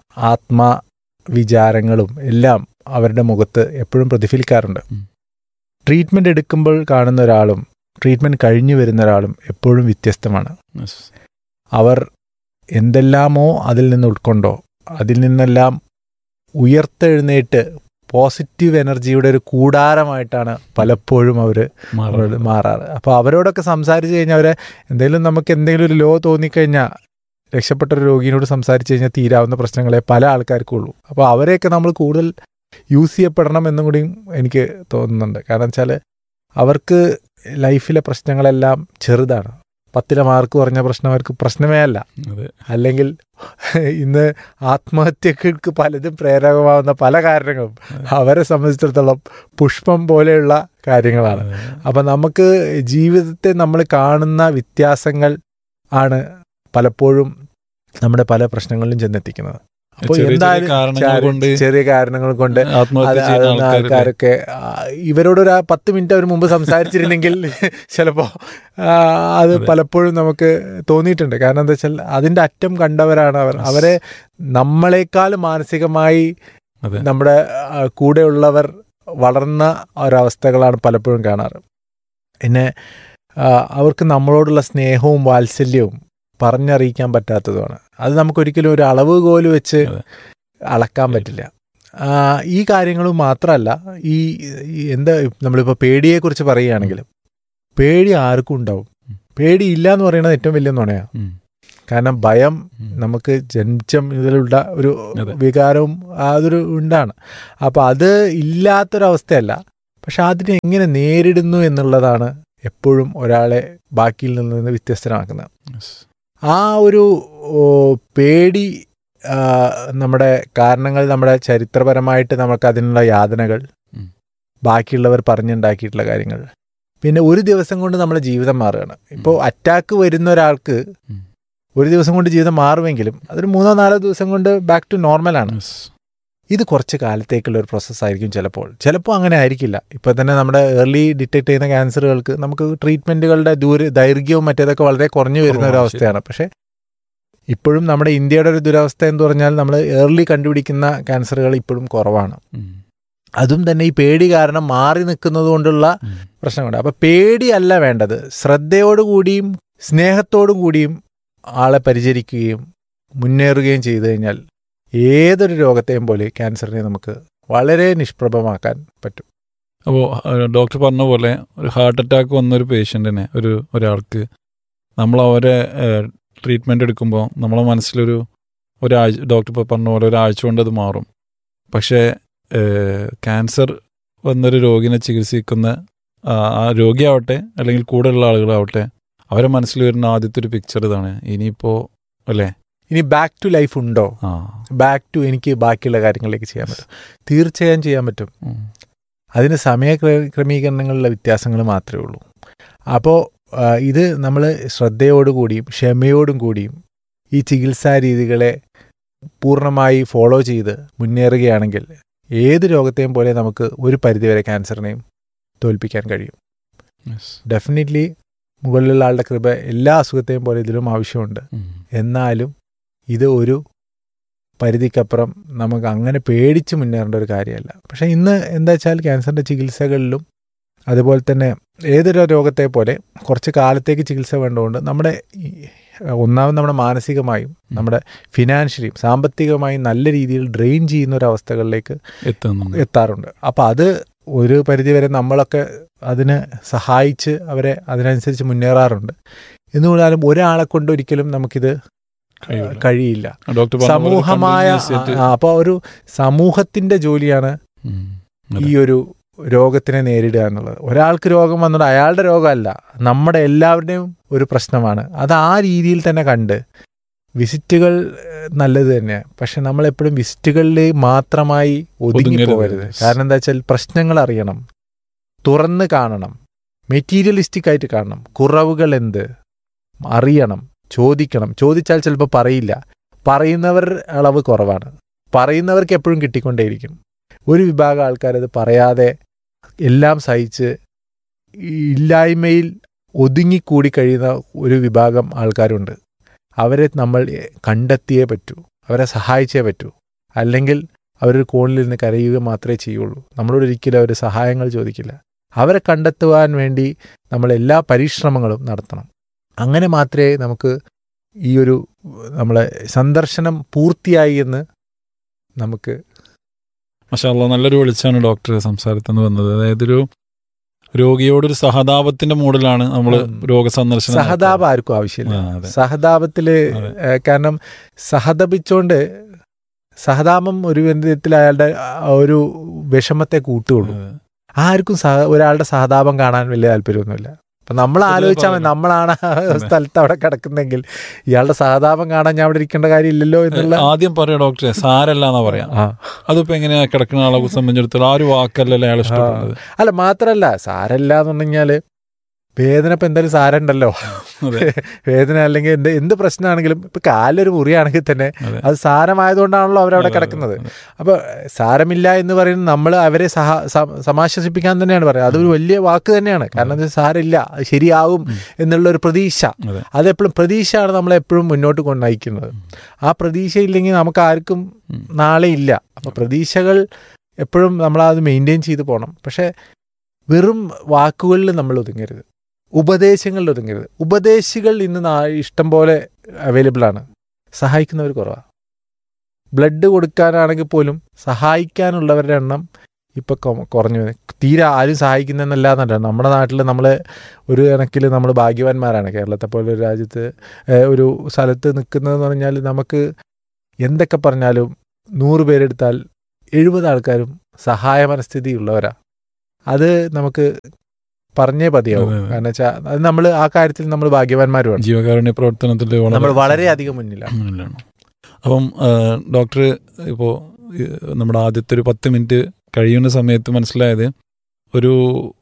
ആത്മവിചാരങ്ങളും എല്ലാം അവരുടെ മുഖത്ത് എപ്പോഴും പ്രതിഫലിക്കാറുണ്ട് ഉം. ട്രീറ്റ്മെൻറ്റ് എടുക്കുമ്പോൾ കാണുന്ന ഒരാളും ട്രീറ്റ്മെൻറ്റ് കഴിഞ്ഞു വരുന്ന ഒരാളും എപ്പോഴും വ്യത്യസ്തമാണ് അവർ എന്തെല്ലാമോ അതിൽ നിന്ന് ഉൾക്കൊണ്ടോ അതിൽ നിന്നെല്ലാം ഉയർത്തെഴുന്നേറ്റ് പോസിറ്റീവ് എനർജിയുടെ ഒരു കൂടാരമായിട്ടാണ് പലപ്പോഴും അവർ അവരോട് മാറാറ് അപ്പോൾ അവരോടൊക്കെ സംസാരിച്ച് കഴിഞ്ഞാൽ അവരെ എന്തെങ്കിലും നമുക്ക് എന്തെങ്കിലും ഒരു ലോ തോന്നിക്കഴിഞ്ഞാൽ രക്ഷപ്പെട്ട ഒരു രോഗിയോട് സംസാരിച്ച് കഴിഞ്ഞാൽ തീരാവുന്ന പ്രശ്നങ്ങളെ പല ആൾക്കാർക്കും ഉള്ളൂ അപ്പോൾ അവരെയൊക്കെ നമ്മൾ കൂടുതൽ യൂസ് ചെയ്യപ്പെടണം എന്നും കൂടിയും എനിക്ക് തോന്നുന്നുണ്ട് കാരണം വെച്ചാൽ അവർക്ക് ലൈഫിലെ പ്രശ്നങ്ങളെല്ലാം ചെറുതാണ് പത്തിലെ മാർക്ക് കുറഞ്ഞ പ്രശ്നം അവർക്ക് പ്രശ്നമേ അല്ല അതെ അല്ലെങ്കിൽ ഇന്ന് ആത്മഹത്യക്ക് പലതും പ്രേരകമാവുന്ന പല കാരണങ്ങളും അവരെ സംബന്ധിച്ചിടത്തോളം പുഷ്പം പോലെയുള്ള കാര്യങ്ങളാണ് അപ്പം നമുക്ക് ജീവിതത്തെ നമ്മൾ കാണുന്ന വ്യത്യാസങ്ങൾ ആണ് പലപ്പോഴും നമ്മുടെ പല പ്രശ്നങ്ങളിലും ചെന്നെത്തിക്കുന്നത് അപ്പോൾ ചെറിയ ചെറിയ എന്തായാലും കാരണങ്ങൾ ചാരി- കൊണ്ട് ചെറിയ കാരണങ്ങൾ കൊണ്ട് ആത്മഹത്യ അത് ചെയ്യുന്ന അതൊന്ന് ആൾക്കാരില്ലേ? ആൾക്കാരൊക്കെ ആ, ഇവരോട് ഒരു ആ പത്ത് മിനിറ്റ് അവർ മുമ്പ് സംസാരിച്ചിരുന്നെങ്കിൽ ചിലപ്പോൾ അത് അതെ. പലപ്പോഴും നമുക്ക് തോന്നിയിട്ടുണ്ട് കാരണം എന്താ വെച്ചാൽ അതിൻ്റെ അറ്റം കണ്ടവരാണ് അവർ Yes. അവരെ നമ്മളെക്കാൾ മാനസികമായി അതെ നമ്മുടെ ആ, കൂടെയുള്ളവർ വളർന്ന ഒരവസ്ഥകളാണ് പലപ്പോഴും കാണാറ് പിന്നെ ആ, അവർക്ക് നമ്മളോടുള്ള സ്നേഹവും വാത്സല്യവും പറഞ്ഞറിയിക്കാൻ പറ്റാത്തതുമാണ് അത് നമുക്കൊരിക്കലും ഒരു അളവ് കോല് വെച്ച് അതെ. അളക്കാൻ പറ്റില്ല ആ, ഈ കാര്യങ്ങളും മാത്രമല്ല ഈ ഈ എന്താ നമ്മളിപ്പോൾ പേടിയെക്കുറിച്ച് പറയുകയാണെങ്കിൽ പേടി ആർക്കും ഉണ്ടാവും പേടി ഇല്ല എന്ന് പറയുന്നത് ഏറ്റവും വലിയ നുണയാണ് ഉം. കാരണം ഭയം ഉം. നമുക്ക് ജനിച്ചം ഇതിലുള്ള ഒരു അതെ. വികാരവും അതൊരു ഉണ്ടാണ് അപ്പോൾ അത് ഇല്ലാത്തൊരവസ്ഥയല്ല പക്ഷെ അതിനെ എങ്ങനെ നേരിടുന്നു എന്നുള്ളതാണ് എപ്പോഴും ഒരാളെ ബാക്കിയിൽ നിന്ന് വ്യത്യസ്തനാക്കുന്നത് Yes. ആ ഒരു ഓ, പേടി ആ, നമ്മുടെ കാരണങ്ങൾ നമ്മുടെ ചരിത്രപരമായിട്ട് നമുക്ക് അതിനുള്ള യാതനകൾ ഉം. ബാക്കിയുള്ളവർ പറഞ്ഞുണ്ടാക്കിയിട്ടുള്ള കാര്യങ്ങൾ പിന്നെ ഒരു ദിവസം കൊണ്ട് നമ്മുടെ ജീവിതം മാറുകയാണ് ഇപ്പോൾ അറ്റാക്ക് വരുന്ന ഒരാൾക്ക് ഉം. ഒരു ദിവസം കൊണ്ട് ജീവിതം മാറുമെങ്കിലും അതൊരു മൂന്നോ നാലോ ദിവസം കൊണ്ട് ബാക്ക് ടു നോർമലാണ് Yes. ഇത് കുറച്ച് കാലത്തേക്കുള്ള ഒരു പ്രോസസ്സായിരിക്കും ചിലപ്പോൾ ചിലപ്പോൾ അങ്ങനെ ആയിരിക്കില്ല ഇപ്പോൾ തന്നെ നമ്മുടെ ഏർലി ഡിറ്റക്ട് ചെയ്യുന്ന ക്യാൻസറുകൾക്ക് നമുക്ക് ട്രീറ്റ്മെൻറ്റുകളുടെ ദൂര ദൈർഘ്യവും മറ്റേതൊക്കെ വളരെ കുറഞ്ഞു വരുന്ന ഒരു കുറവാണ്, അവസ്ഥയാണ് പക്ഷേ ഇപ്പോഴും നമ്മുടെ ഇന്ത്യയുടെ ഒരു ദുരവസ്ഥ എന്ന് പറഞ്ഞാൽ നമ്മൾ ഏർലി കണ്ടുപിടിക്കുന്ന ക്യാൻസറുകൾ ഇപ്പോഴും കുറവാണ് ഉം. അതും തന്നെ ഈ പേടി കാരണം മാറി നിൽക്കുന്നത് കൊണ്ടുള്ള ഉം. പ്രശ്നങ്ങളുണ്ട് അപ്പോൾ പേടിയല്ല വേണ്ടത് ശ്രദ്ധയോടുകൂടിയും സ്നേഹത്തോടു കൂടിയും ആളെ പരിചരിക്കുകയും മുന്നേറുകയും ചെയ്തു കഴിഞ്ഞാൽ ഏതൊരു രോഗത്തെയും പോലെ ക്യാൻസറിനെ നമുക്ക് വളരെ നിഷ്പ്രഭമാക്കാൻ പറ്റും അപ്പോൾ ഡോക്ടർ പറഞ്ഞ പോലെ ഒരു ഹാർട്ട് അറ്റാക്ക് വന്നൊരു പേഷ്യൻറ്റിനെ ഒരു ഒരാൾക്ക് നമ്മൾ അവരെ ട്രീറ്റ്മെൻറ്റ് എടുക്കുമ്പോൾ നമ്മളെ മനസ്സിലൊരു ഒരാഴ്ച ഡോക്ടർ ഇപ്പോൾ പറഞ്ഞ പോലെ ഒരാഴ്ച കൊണ്ട് അത് മാറും പക്ഷേ ക്യാൻസർ വന്നൊരു രോഗിനെ ചികിത്സിക്കുന്ന ആ ആ രോഗിയാവട്ടെ അല്ലെങ്കിൽ കൂടെയുള്ള ആളുകളാവട്ടെ അവരെ മനസ്സിൽ വരുന്ന ആദ്യത്തെ ഒരു പിക്ചർ ഇതാണ് ഇനിയിപ്പോൾ അല്ലേ ഇനി ബാക്ക് ടു ലൈഫ് ഉണ്ടോ ആ ബാക്ക് ടു എനിക്ക് ബാക്കിയുള്ള കാര്യങ്ങളിലേക്ക് ചെയ്യാൻ പറ്റും തീർച്ചയായും ചെയ്യാൻ പറ്റും ഉം. അതിന് സമയ ക്ര- ക്രമീകരണങ്ങളിലെ വ്യത്യാസങ്ങൾ മാത്രമേ ഉള്ളൂ അപ്പോൾ ഇത് നമ്മൾ ശ്രദ്ധയോടുകൂടിയും ക്ഷമയോടും കൂടിയും ഈ ചികിത്സാ രീതികളെ പൂർണ്ണമായി ഫോളോ ചെയ്ത് മുന്നേറുകയാണെങ്കിൽ ഏത് രോഗത്തെയും പോലെ നമുക്ക് ഒരു പരിധിവരെ ക്യാൻസറിനെയും തോൽപ്പിക്കാൻ കഴിയും Yes. ഡെഫിനറ്റ്ലി മുകളിലുള്ള ആളുടെ കൃപ എല്ലാ അസുഖത്തെയും പോലെ ഇതിലും ആവശ്യമുണ്ട് ഉം. എന്നാലും ഇത് ഒരു പരിധിക്കപ്പുറം നമുക്ക് അങ്ങനെ പേടിച്ച് മുന്നേറേണ്ട ഒരു കാര്യമല്ല പക്ഷേ ഇന്ന് എന്താ വെച്ചാൽ ക്യാൻസറിൻ്റെ ചികിത്സകളിലും അതുപോലെ തന്നെ ഏതൊരു രോഗത്തെ പോലെ കുറച്ച് കാലത്തേക്ക് ചികിത്സ വേണ്ടതുകൊണ്ട് നമ്മുടെ ഈ, ഒന്നാമത് നമ്മുടെ മാനസികമായും നമ്മുടെ ഫിനാൻഷ്യലിയും സാമ്പത്തികമായും നല്ല രീതിയിൽ ഡ്രെയിൻ ചെയ്യുന്ന ഒരു അവസ്ഥകളിലേക്ക് എത്തുന്നുണ്ട് എത്താറുണ്ട് അപ്പോൾ അത് ഒരു പരിധിവരെ നമ്മളൊക്കെ അതിന് സഹായിച്ച് അവരെ അതിനനുസരിച്ച് മുന്നേറാറുണ്ട് എന്ന് പറഞ്ഞാലും ഒരാളെ കൊണ്ട് ഒരിക്കലും നമുക്കിത് കഴിയൂല. കഴിയില്ല ഡോക്ടർ പറഞ്ഞ പോലെ സമൂഹമായ continuous ആയിട്ട് അപ്പോൾ ഒരു സമൂഹത്തിന്റെ ജോലിയാണ് ഉം. ഈ ഒരു രോഗത്തിനെ നേരിടുക എന്നുള്ളത് ഒരാൾക്ക് രോഗം വന്നത് അയാളുടെ രോഗമല്ല നമ്മുടെ എല്ലാവരുടെയും ഒരു പ്രശ്നമാണ് അത് ആ രീതിയിൽ തന്നെ കണ്ട് വിസിറ്റുകൾ ഏഹ്, നല്ലത് തന്നെയാണ് പക്ഷെ നമ്മളെപ്പോഴും വിസിറ്റുകളിൽ മാത്രമായി ഒതുങ്ങി ഒതുങ്ങരുത്. പോകരുത് കാരണം എന്താ വെച്ചാൽ പ്രശ്നങ്ങൾ അറിയണം തുറന്ന് കാണണം മെറ്റീരിയലിസ്റ്റിക് ആയിട്ട് കാണണം കുറവുകൾ എന്ത് അറിയണം ചോദിക്കണം ചോദിച്ചാൽ ചിലപ്പോൾ പറയില്ല പറയുന്നവർ അളവ് കുറവാണ് പറയുന്നവർക്ക് എപ്പോഴും കിട്ടിക്കൊണ്ടേയിരിക്കും ഒരു വിഭാഗം ആൾക്കാരത് പറയാതെ എല്ലാം സഹിച്ച് ഈ ഇല്ലായ്മയിൽ ഒതുങ്ങിക്കൂടി കഴിയുന്ന ഒരു വിഭാഗം ആൾക്കാരുണ്ട് അവരെ നമ്മൾ കണ്ടെത്തിയേ പറ്റൂ അവരെ സഹായിച്ചേ പറ്റൂ അല്ലെങ്കിൽ അവരൊരു കോണിൽ നിന്ന് കരയുക മാത്രമേ ചെയ്യുള്ളൂ നമ്മളോട് ഒരിക്കലും അവർ സഹായങ്ങൾ ചോദിക്കില്ല അവരെ കണ്ടെത്തുവാൻ വേണ്ടി നമ്മൾ എല്ലാ പരിശ്രമങ്ങളും നടത്തണം അങ്ങനെ മാത്രമേ നമുക്ക് ഈ ഒരു നമ്മളെ സന്ദർശനം പൂർത്തിയായി എന്ന് നമുക്ക് മഷാല്ല നല്ലൊരു വെളിച്ചാണ് ഡോക്ടർ സംസാരത്തിൽ നിന്ന് വന്നത് അതായത് ഒരു രോഗിയോടൊരു സഹതാപത്തിന്റെ മൂഡിലാണ് നമ്മൾ ഉം. രോഗസന്ദർശനം സഹതാപം ആർക്കും ആവശ്യമില്ല ആ, അതെ. സഹതാപത്തില് അതെ. ഏഹ്, കാരണം സഹതപിച്ചോണ്ട് സഹതാപം ഒരു വിധത്തിൽ അയാളുടെ ആ ഒരു വിഷമത്തെ കൂട്ടുകയുള്ളൂ അതെ. ആർക്കും സഹ ഒരാളുടെ സഹതാപം കാണാൻ വലിയ താല്പര്യമൊന്നുമില്ല അപ്പൊ നമ്മൾ പൊതുവെ ആലോചിച്ചാൽ മതി പറഞ്ഞു. നമ്മളാണ് ആ അതെ. സ്ഥലത്ത് അവിടെ കിടക്കുന്നെങ്കിൽ ഇയാളുടെ സഹതാപം കാണാൻ ഞാൻ അവിടെ ഇരിക്കേണ്ട കാര്യമില്ലല്ലോ എന്നുള്ള ആദ്യം പറയാ ഡോക്ടറെ സാരല്ല എന്നാ പറയാ ആ. അതിപ്പോ എങ്ങനെയാ കിടക്കുന്ന ആളെ സംബന്ധിച്ചിടത്തോളം ആ ഒരു വാക്കല്ലല്ലോ അയാൾ ഇഷ്ടപ്പെടുന്നത് അല്ല മാത്രല്ല സാരല്ല എന്ന് പറഞ്ഞാല് വേദന ഇപ്പൊ എന്തായാലും സാരണ്ടല്ലോ അതെ വേദന അല്ലെങ്കിൽ എന്ത് എന്ത് പ്രശ്നമാണെങ്കിലും ഇപ്പൊ കാലൊരു മുറിയാണെങ്കിൽ തന്നെ അതെ. അത് സാരമായതുകൊണ്ടാണല്ലോ അവരവിടെ അതെ, കിടക്കുന്നത് അതെ. അപ്പൊ സാരമില്ല എന്ന് പറയുന്നത് നമ്മൾ അവരെ സഹ സ- സമാശ്വസിപ്പിക്കാൻ തന്നെയാണ് പറയുന്നത് അതൊരു വലിയ വാക്ക് തന്നെയാണ് കാരണം ഇത് സാരമില്ല അത് ശരിയാവും ഉം. എന്നുള്ള ഒരു പ്രതീക്ഷ അതെ. അതെപ്പോഴും പ്രതീക്ഷയാണ് നമ്മളെ എപ്പോഴും മുന്നോട്ട് കൊണ്ട് നയിക്കുന്നത് ആ പ്രതീക്ഷ ഇല്ലെങ്കിൽ നമുക്ക് ആർക്കും ഉം. നാളെ ഇല്ല അപ്പൊ പ്രതീക്ഷകൾ എപ്പോഴും നമ്മളത് മെയിൻറ്റെയിൻ ചെയ്ത് പോകണം പക്ഷെ വെറും വാക്കുകളിൽ നമ്മൾ ഒതുങ്ങരുത് ഉപദേശങ്ങളിൽ ഒതുങ്ങരുത് ഉപദേശികൾ ഇന്ന് നാ- ഇഷ്ടം പോലെ അവൈലബിൾ ആണ് സഹായിക്കുന്നവർ കുറവാണ് ബ്ലഡ് കൊടുക്കാനാണെങ്കിൽ പോലും സഹായിക്കാനുള്ളവരുടെ എണ്ണം ഇപ്പം കൊ- കുറഞ്ഞു വരുന്നത്. തീരെ ആരും സഹായിക്കുന്നതെന്നല്ല എന്നല്ല നമ്മുടെ നാട്ടിൽ നമ്മൾ ഒരു കണക്കിൽ നമ്മൾ ഭാഗ്യവാന്മാരാണ് കേരളത്തെ പോലെ ഒരു രാജ്യത്ത് ഏഹ്, ഒരു സ്ഥലത്ത് നിൽക്കുന്നതെന്ന് പറഞ്ഞാൽ നമുക്ക് എന്തൊക്കെ പറഞ്ഞാലും നൂറ് പേരെടുത്താൽ എഴുപത് ആൾക്കാരും സഹായ മനസ്ഥിതി ഉള്ളവരാ അത് നമുക്ക് പറഞ്ഞേ പതിയാവും അതെ, അതെ. കാരണം വെച്ചാൽ അത് നമ്മൾ ആ കാര്യത്തിൽ നമ്മൾ ഭാഗ്യവാന്മാരുമാണ് ജീവകാരുണ്യ പ്രവർത്തനത്തിൽ നമ്മൾ വളരെയധികം മുന്നിലാണ് മുന്നിലാണ് അപ്പം ഡോക്ടർ ഇപ്പോൾ നമ്മുടെ ആദ്യത്തെ ഒരു പത്ത് മിനിറ്റ് കഴിയുന്ന സമയത്ത് മനസ്സിലായത് ഒരു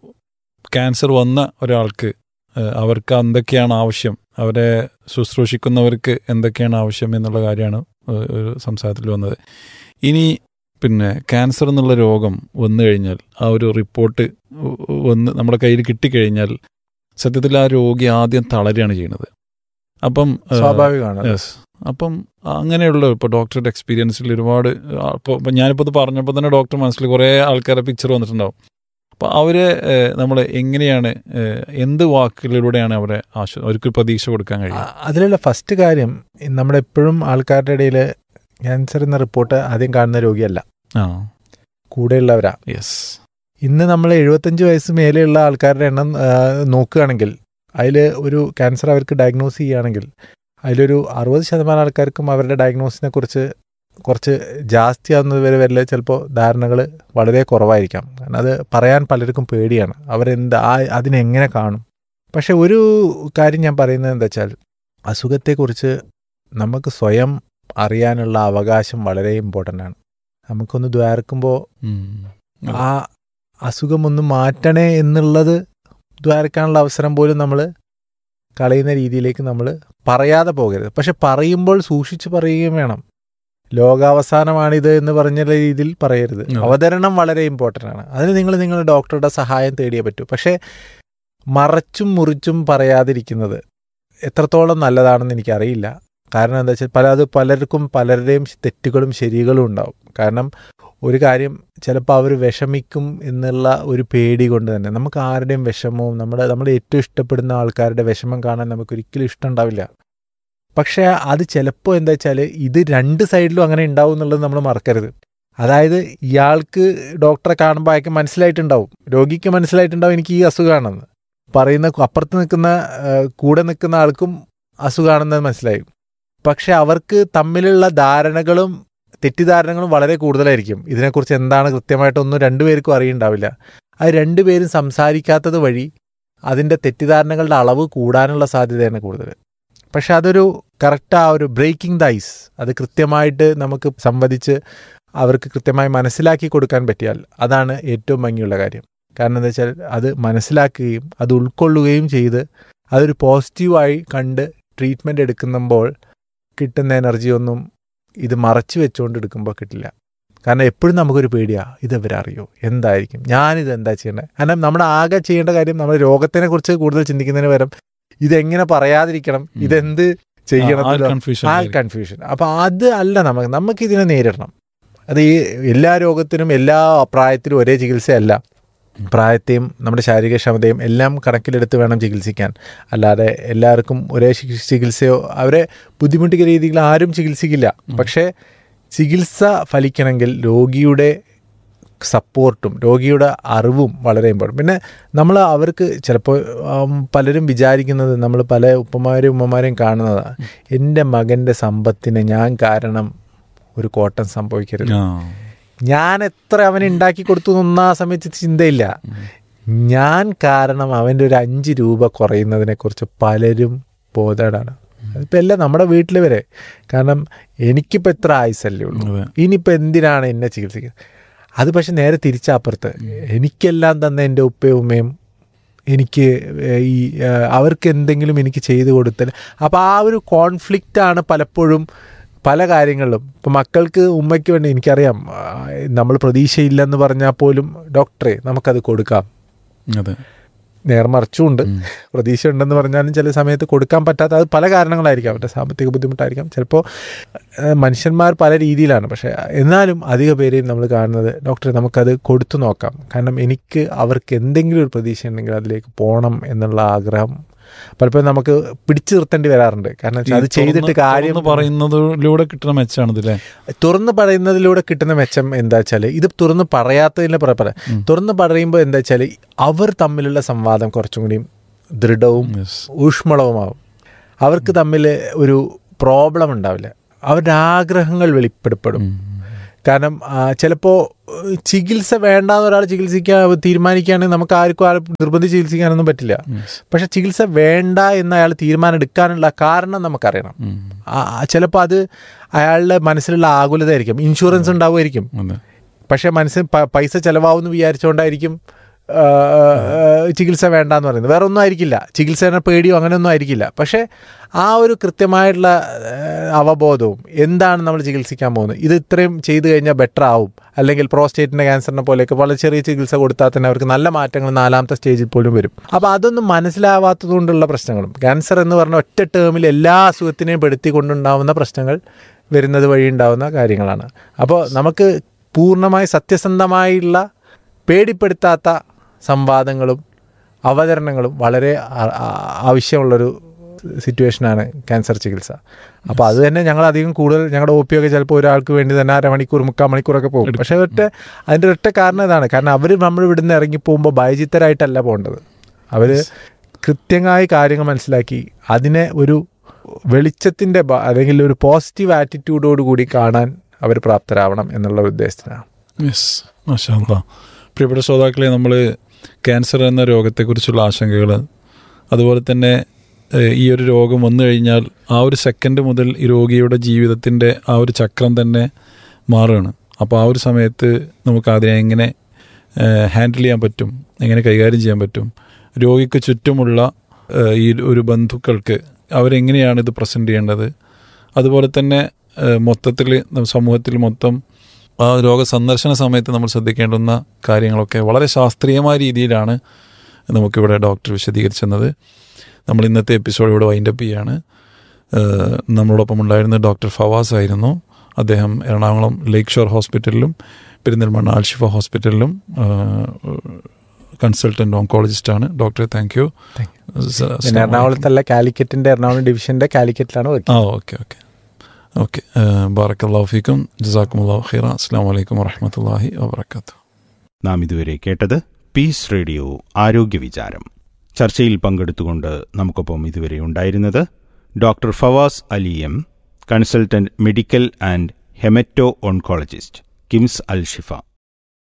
ക്യാൻസർ വന്ന ഒരാൾക്ക് ആ, അവർക്ക് എന്തൊക്കെയാണ് ആവശ്യം അവരെ ശുശ്രൂഷിക്കുന്നവർക്ക് എന്തൊക്കെയാണ് ആവശ്യം എന്നുള്ള കാര്യമാണ് ആ, ഒരു സംസാരത്തിൽ വന്നത് ഇനി പിന്നെ ക്യാൻസർ എന്നുള്ള രോഗം വന്നു കഴിഞ്ഞാൽ ആ ഒരു റിപ്പോർട്ട് വന്ന് നമ്മുടെ കയ്യിൽ കിട്ടിക്കഴിഞ്ഞാൽ സത്യത്തിൽ ആ രോഗി ആദ്യം തളരുകയാണ് ചെയ്യുന്നത് അപ്പം ആ, സ്വാഭാവികമാണ് അത്. യെസ് അപ്പം അങ്ങനെയുള്ള ഇപ്പോൾ ഡോക്ടറുടെ എക്സ്പീരിയൻസിൽ ഒരുപാട് ഇപ്പോൾ ഞാനിപ്പോൾ ഇത് പറഞ്ഞപ്പോൾ തന്നെ ഡോക്ടർ മനസ്സിൽ കുറേ ആൾക്കാരെ പിക്ചർ വന്നിട്ടുണ്ടാവും അപ്പോൾ അവരെ നമ്മൾ എങ്ങനെയാണ് ഏഹ്, എന്ത് വാക്കുകളിലൂടെയാണ് അവരെ ആശ അവർക്ക് പ്രതീക്ഷ കൊടുക്കാൻ കഴിയുക ആ, അതിലുള്ള ഫസ്റ്റ് കാര്യം നമ്മുടെ എപ്പോഴും ആൾക്കാരുടെ ഇടയിൽ ക്യാൻസർ എന്ന റിപ്പോർട്ട് ആദ്യം കാണുന്ന രോഗിയല്ല ആ കൂടെയുള്ളവരാ യെസ് ഇന്ന് നമ്മൾ എഴുപത്തഞ്ച് വയസ്സ് മേലെയുള്ള ആൾക്കാരുടെ എണ്ണം ആ, നോക്കുകയാണെങ്കിൽ അതിൽ ഒരു ക്യാൻസർ അവർക്ക് ഡയഗ്നോസ് ചെയ്യുകയാണെങ്കിൽ അതിലൊരു അറുപത് ശതമാനം ആൾക്കാർക്കും അവരുടെ ഡയഗ്നോസിനെ കുറിച്ച് കുറച്ച് ജാസ്തിയാവുന്നത് വരെ വരെ ചിലപ്പോൾ ധാരണകൾ വളരെ കുറവായിരിക്കാം കാരണം അത് പറയാൻ പലർക്കും പേടിയാണ് അവരെന്ത് ആ അതിനെങ്ങനെ കാണും പക്ഷെ ഒരു കാര്യം ഞാൻ പറയുന്നത് എന്താ വെച്ചാൽ അസുഖത്തെക്കുറിച്ച് നമുക്ക് സ്വയം അറിയാനുള്ള അവകാശം വളരെ ഇമ്പോർട്ടൻ്റ് ആണ് നമുക്കൊന്ന് ദ്വാരക്കുമ്പോൾ ഉം. ആ അസുഖം ഒന്ന് മാറ്റണേ എന്നുള്ളത് ദ്വാരക്കാനുള്ള അവസരം പോലും നമ്മൾ കളയുന്ന രീതിയിലേക്ക് നമ്മൾ പറയാതെ പോകരുത് പക്ഷെ പറയുമ്പോൾ സൂക്ഷിച്ച് പറയുകയും വേണം ലോകാവസാനമാണിത് എന്ന് പറഞ്ഞ രീതിയിൽ പറയരുത് അതെ. അവതരണം വളരെ ഇമ്പോർട്ടൻ്റ് ആണ് അതിന് നിങ്ങൾ നിങ്ങളുടെ ഡോക്ടറുടെ സഹായം തേടിയേ പറ്റൂ പക്ഷേ മറച്ചും മുറിച്ചും പറയാതിരിക്കുന്നത് എത്രത്തോളം നല്ലതാണെന്ന് എനിക്കറിയില്ല കാരണം എന്താ വെച്ചാൽ പല അത് പലർക്കും പലരുടെയും തെറ്റുകളും ശരികളും ഉണ്ടാവും കാരണം ഒരു കാര്യം ചിലപ്പോൾ അവർ വിഷമിക്കും എന്നുള്ള ഒരു പേടി കൊണ്ട് തന്നെ നമുക്ക് ആരുടെയും വിഷമവും നമ്മുടെ നമ്മൾ ഏറ്റവും ഇഷ്ടപ്പെടുന്ന ആൾക്കാരുടെ വിഷമം കാണാൻ നമുക്ക് ഒരിക്കലും ഇഷ്ടം ഉണ്ടാവില്ല പക്ഷേ അത് ചിലപ്പോൾ എന്താ വെച്ചാൽ ഇത് രണ്ട് സൈഡിലും അങ്ങനെ ഉണ്ടാവും എന്നുള്ളത് നമ്മൾ മറക്കരുത് അതായത് ഇയാൾക്ക് ഡോക്ടറെ കാണുമ്പോൾ അയാൾക്ക് മനസ്സിലായിട്ടുണ്ടാവും രോഗിക്ക് മനസ്സിലായിട്ടുണ്ടാവും എനിക്ക് ഈ അസുഖമാണെന്ന് പറയുന്ന അപ്പുറത്ത് നിൽക്കുന്ന ആ, കൂടെ നിൽക്കുന്ന ആൾക്കും അസുഖമാണെന്ന് മനസ്സിലായി പക്ഷെ അവർക്ക് തമ്മിലുള്ള ധാരണകളും തെറ്റിദ്ധാരണകളും വളരെ കൂടുതലായിരിക്കും ഇതിനെക്കുറിച്ച് എന്താണ് കൃത്യമായിട്ടൊന്നും രണ്ടുപേർക്കും അറിയുണ്ടാവില്ല അത് രണ്ടുപേരും സംസാരിക്കാത്തത് വഴി അതിൻ്റെ തെറ്റിദ്ധാരണകളുടെ അളവ് കൂടാനുള്ള സാധ്യതയാണ് കൂടുതൽ പക്ഷെ അതൊരു കറക്റ്റ് ആ ഒരു ബ്രേക്കിംഗ് ദ ഐസ് അത് കൃത്യമായിട്ട് നമുക്ക് സംവദിച്ച് അവർക്ക് കൃത്യമായി മനസ്സിലാക്കി കൊടുക്കാൻ പറ്റിയാൽ അതാണ് ഏറ്റവും ഭംഗിയുള്ള കാര്യം കാരണം എന്താ വെച്ചാൽ അത് മനസ്സിലാക്കുകയും അത് ഉൾക്കൊള്ളുകയും ചെയ്ത് അതൊരു പോസിറ്റീവായി കണ്ട് ട്രീറ്റ്മെൻറ്റ് എടുക്കുമ്പോൾ കിട്ടുന്ന എനർജിയൊന്നും ഇത് മറച്ചു വെച്ചുകൊണ്ട് എടുക്കുമ്പോൾ കിട്ടില്ല കാരണം എപ്പോഴും നമുക്കൊരു പേടിയാ ഇത് ഇവരറിയോ എന്തായിരിക്കും ഞാനിത് എന്താ ചെയ്യേണ്ടത് കാരണം നമ്മുടെ ആകെ ചെയ്യേണ്ട കാര്യം നമ്മുടെ രോഗത്തിനെ കുറിച്ച് കൂടുതൽ ചിന്തിക്കുന്നതിന് പകരം ഇതെങ്ങനെ പറയാതിരിക്കണം ഉം. ഇതെന്ത് ചെയ്യണം ആ എന്നുള്ള- കൺഫ്യൂഷൻ ആ കൺഫ്യൂഷൻ അപ്പൊ അത് അല്ല നമുക്ക് നമുക്ക് ഇതിനെ നേരിടണം അത് ഈ എല്ലാ രോഗത്തിനും എല്ലാ പ്രായത്തിലും ഒരേ ചികിത്സയല്ല പ്രായത്തെയും നമ്മുടെ ശാരീരിക ക്ഷമതയും എല്ലാം കണക്കിലെടുത്ത് വേണം ചികിത്സിക്കാൻ അല്ലാതെ എല്ലാവർക്കും ഒരേ ചികി- ചികിത്സയോ അവരെ ബുദ്ധിമുട്ടിക്കുന്ന രീതിയിൽ ആരും ചികിത്സിക്കില്ല പക്ഷേ ചികിത്സ ഫലിക്കണമെങ്കിൽ രോഗിയുടെ സപ്പോർട്ടും രോഗിയുടെ അറിവും വളരെ ഇമ്പോർട്ടൻ്റ് പിന്നെ നമ്മൾ അവർക്ക് ചിലപ്പോൾ ആം, പലരും വിചാരിക്കുന്നത് നമ്മൾ പല ഉപ്പമാരെയും ഉമ്മമാരെയും കാണുന്നതാണ് എൻ്റെ മകൻ്റെ സമ്പത്തിന് ഞാൻ കാരണം ഒരു കോട്ടം സംഭവിക്കരുത് ആ ഞാൻ എത്ര അവന് ഉണ്ടാക്കി കൊടുത്തു എന്നൊന്നും ആ സമയത്ത് ചിന്തയില്ല ഞാൻ കാരണം അവൻ്റെ ഒരു അഞ്ച് രൂപ കുറയുന്നതിനെക്കുറിച്ച് പലരും ബോധേടാണ് അതിപ്പോൾ എല്ലാം നമ്മുടെ വീട്ടിൽ വരെ കാരണം എനിക്കിപ്പോൾ എത്ര ആയുസല്ലേ ഉള്ളൂ അതെ. ഇനിയിപ്പോൾ എന്തിനാണ് എന്നെ ചികിത്സിക്കുന്നത് അത് പക്ഷെ നേരെ തിരിച്ചപ്പുറത്ത് എനിക്കെല്ലാം തന്ന എൻ്റെ ഉപ്പയും ഉമ്മയും എനിക്ക് ഏഹ്, ഈ ഏഹ്, അവർക്ക് എന്തെങ്കിലും എനിക്ക് ചെയ്തു കൊടുത്തൽ അപ്പോൾ ആ ഒരു കോൺഫ്ലിക്റ്റാണ് പലപ്പോഴും പല കാര്യങ്ങളിലും ഇപ്പം മക്കൾക്ക് ഉമ്മയ്ക്ക് വേണ്ടി എനിക്കറിയാം ആ, നമ്മൾ പ്രതീക്ഷയില്ലെന്ന് പറഞ്ഞാൽ പോലും ഡോക്ടറെ നമുക്കത് കൊടുക്കാം അതെ നേർമറിച്ചുമുണ്ട് ഉം. പ്രതീക്ഷ ഉണ്ടെന്ന് പറഞ്ഞാലും ചില സമയത്ത് കൊടുക്കാൻ പറ്റാത്ത അത് പല കാരണങ്ങളായിരിക്കാം അവരുടെ സാമ്പത്തിക ബുദ്ധിമുട്ടായിരിക്കാം ചിലപ്പോൾ ഏഹ്, മനുഷ്യന്മാർ പല രീതിയിലാണ് പക്ഷേ എന്നാലും അധിക പേരെയും നമ്മൾ കാണുന്നത് ഡോക്ടറെ നമുക്കത് കൊടുത്തു നോക്കാം കാരണം എനിക്ക് അവർക്ക് എന്തെങ്കിലും ഒരു പ്രതീക്ഷ ഉണ്ടെങ്കിൽ അതിലേക്ക് പോകണം എന്നുള്ള ആഗ്രഹം പലപ്പോഴും നമുക്ക് പിടിച്ചു നിർത്തേണ്ടി വരാറുണ്ട് കാരണം വെച്ചാൽ അത് ചെയ്തിട്ട് കാര്യം തുറന്ന് പറയുന്നതിലൂടെ കിട്ടുന്ന മെച്ചാണിത് അല്ലേ തുറന്ന് പറയുന്നതിലൂടെ കിട്ടുന്ന മെച്ചം എന്താ വെച്ചാൽ ഇത് തുറന്ന് പറയാത്തതിൻ്റെ പുറ പറയാം തുറന്ന് പറയുമ്പോൾ എന്താ വെച്ചാൽ അവർ തമ്മിലുള്ള സംവാദം കുറച്ചും കൂടി ദൃഢവും Yes. ഊഷ്മളവുമാവും അവർക്ക് തമ്മിൽ ഒരു പ്രോബ്ലം ഉണ്ടാവില്ല അവരുടെ ആഗ്രഹങ്ങൾ വെളിപ്പെടുപ്പെടും കാരണം ചിലപ്പോൾ ചികിത്സ വേണ്ടാന്ന് ഒരാൾ ചികിത്സിക്കാൻ തീരുമാനിക്കുകയാണെങ്കിൽ നമുക്ക് ആർക്കും ആരും നിർബന്ധിച്ച് ചികിത്സിക്കാനൊന്നും പറ്റില്ല പക്ഷെ ചികിത്സ വേണ്ട എന്ന് അയാൾ തീരുമാനം എടുക്കാനുള്ള കാരണം നമുക്കറിയണം ചിലപ്പോൾ അത് അയാളുടെ മനസ്സിലുള്ള ആകുലത ആയിരിക്കും ഇൻഷുറൻസ് ഉണ്ടാവുമായിരിക്കും അതെ പക്ഷേ മനസ്സിന് പ- പൈസ ചിലവാകുമെന്ന് വിചാരിച്ചുകൊണ്ടായിരിക്കും ആ, ആ, ചികിത്സ വേണ്ടാന്ന് പറയുന്നത് വേറെ ഒന്നും ആയിരിക്കില്ല ചികിത്സേനെ പേടിയോ അങ്ങനെയൊന്നും ആയിരിക്കില്ല പക്ഷേ ആ ഒരു കൃത്യമായിട്ടുള്ള ആ, അവബോധവും എന്താണ് നമ്മൾ ചികിത്സിക്കാൻ പോകുന്നത് ഇത് ഇത്രയും ചെയ്തു കഴിഞ്ഞാൽ ബെറ്റർ ആവും അല്ലെങ്കിൽ പ്രോസ്റ്റേറ്റിൻ്റെ ക്യാൻസറിനെ പോലെയൊക്കെ വളരെ ചെറിയ ചികിത്സ കൊടുത്താൽ തന്നെ അവർക്ക് നല്ല മാറ്റങ്ങൾ നാലാമത്തെ സ്റ്റേജിൽ പോലും വരും അപ്പോൾ അതൊന്നും മനസ്സിലാവാത്തത് കൊണ്ടുള്ള പ്രശ്നങ്ങളും ക്യാൻസർ എന്ന് പറഞ്ഞ ഒറ്റ ടേമിൽ എല്ലാ അസുഖത്തിനെയും പെടുത്തിക്കൊണ്ടുണ്ടാവുന്ന പ്രശ്നങ്ങൾ വരുന്നത് വഴി ഉണ്ടാവുന്ന കാര്യങ്ങളാണ് അപ്പോൾ നമുക്ക് പൂർണ്ണമായി സത്യസന്ധമായുള്ള പേടിപ്പെടുത്താത്ത സംവാദങ്ങളും അവതരണങ്ങളും വളരെ ആ- ആ- ആവശ്യമുള്ളൊരു സിറ്റുവേഷനാണ് ക്യാൻസർ ചികിത്സ അപ്പോൾ അത് തന്നെ ഞങ്ങൾ അധികം കൂടുതൽ ഞങ്ങളുടെ ഒ പി ഒക്കെ ചിലപ്പോൾ ഒരാൾക്ക് വേണ്ടി തന്നെ അരമണിക്കൂർ മുക്കാൽ മണിക്കൂറൊക്കെ പോകും പക്ഷേ ഒറ്റ അതിൻ്റെ ഒറ്റ കാരണം ഇതാണ് കാരണം അവർ നമ്മൾ ഇവിടുന്ന് ഇറങ്ങി പോകുമ്പോൾ ഭയചിത്തരായിട്ടല്ല പോകേണ്ടത് അവർ കൃത്യമായി കാര്യങ്ങൾ മനസ്സിലാക്കി അതിനെ ഒരു വെളിച്ചത്തിൻ്റെ ബ- അല്ലെങ്കിൽ ഒരു പോസിറ്റീവ് ആറ്റിറ്റ്യൂഡോട് കൂടി കാണാൻ അവർ പ്രാപ്തരാവണം എന്നുള്ള ഉദ്ദേശത്തിനാണ് യെസ് മാഷാല്ല പ്രിയപ്പെട്ട ശ്രോതാക്കളെ നമ്മൾ ക്യാൻസർ എന്ന രോഗത്തെക്കുറിച്ചുള്ള ആശങ്കകൾ അതുപോലെ തന്നെ ഏഹ്, ഈ ഒരു രോഗം വന്നു കഴിഞ്ഞാൽ ആ ഒരു സെക്കൻഡ് മുതൽ ഈ രോഗിയുടെ ജീവിതത്തിൻ്റെ ആ ഒരു ചക്രം തന്നെ മാറുകയാണ് അപ്പോൾ ആ ഒരു സമയത്ത് നമുക്ക് അതിനെ എങ്ങനെ ഹാൻഡിൽ ചെയ്യാൻ പറ്റും എങ്ങനെ കൈകാര്യം ചെയ്യാൻ പറ്റും രോഗിക്ക് ചുറ്റുമുള്ള ഏഹ്, ഈ ഒരു ബന്ധുക്കൾക്ക് അവരെങ്ങനെയാണ് ഇത് പ്രസൻറ്റ് ചെയ്യേണ്ടത് അതുപോലെ തന്നെ മൊത്തത്തിൽ സമൂഹത്തിൽ മൊത്തം ആ രോഗ സന്ദർശന സമയത്ത് നമ്മൾ ശ്രദ്ധിക്കേണ്ടുന്ന കാര്യങ്ങളൊക്കെ വളരെ ശാസ്ത്രീയമായ രീതിയിലാണ് നമുക്കിവിടെ ഡോക്ടർ വിശദീകരിച്ചെന്നത് നമ്മൾ ഇന്നത്തെ എപ്പിസോഡ് ഇവിടെ വൈൻഡപ്പ് ചെയ്യാണ് ഏഹ് നമ്മളോടൊപ്പം ഉണ്ടായിരുന്ന ഡോക്ടർ ഫവാസ് ആയിരുന്നു അദ്ദേഹം എറണാകുളം ലേക്ക് ഷോർ ഹോസ്പിറ്റലിലും പെരിന്തൽമണ്ണ ആൽഷിഫ ഹോസ്പിറ്റലിലും കൺസൾട്ടൻറ്റ് ഓങ്കോളജിസ്റ്റാണ് ഡോക്ടറെ താങ്ക് യു പിന്നെ എറണാകുളത്തല്ല കാലിക്കറ്റിന്റെ എറണാകുളം ഡിവിഷന്റെ കാലിക്കറ്റിലാണ് വർക്ക് ആ ഓക്കെ ഓക്കെ ഓക്കെ ബാറക്കല്ലാഹു ഫീക്കും ജസാക്കുമുല്ലാഹു ഖൈറ അസ്സാം വലൈക്കും വറഹമത്തല്ലാഹി വാബർക്കാത്തു നാം ഇതുവരെ കേട്ടത് പീസ് റേഡിയോ ആരോഗ്യ വിചാരം ചർച്ചയിൽ പങ്കെടുത്തുകൊണ്ട് നമുക്കൊപ്പം ഇതുവരെ ഉണ്ടായിരുന്നത് doctor Fawaz Ali M consultant medical and haemato oncologist KIMS Al Shifa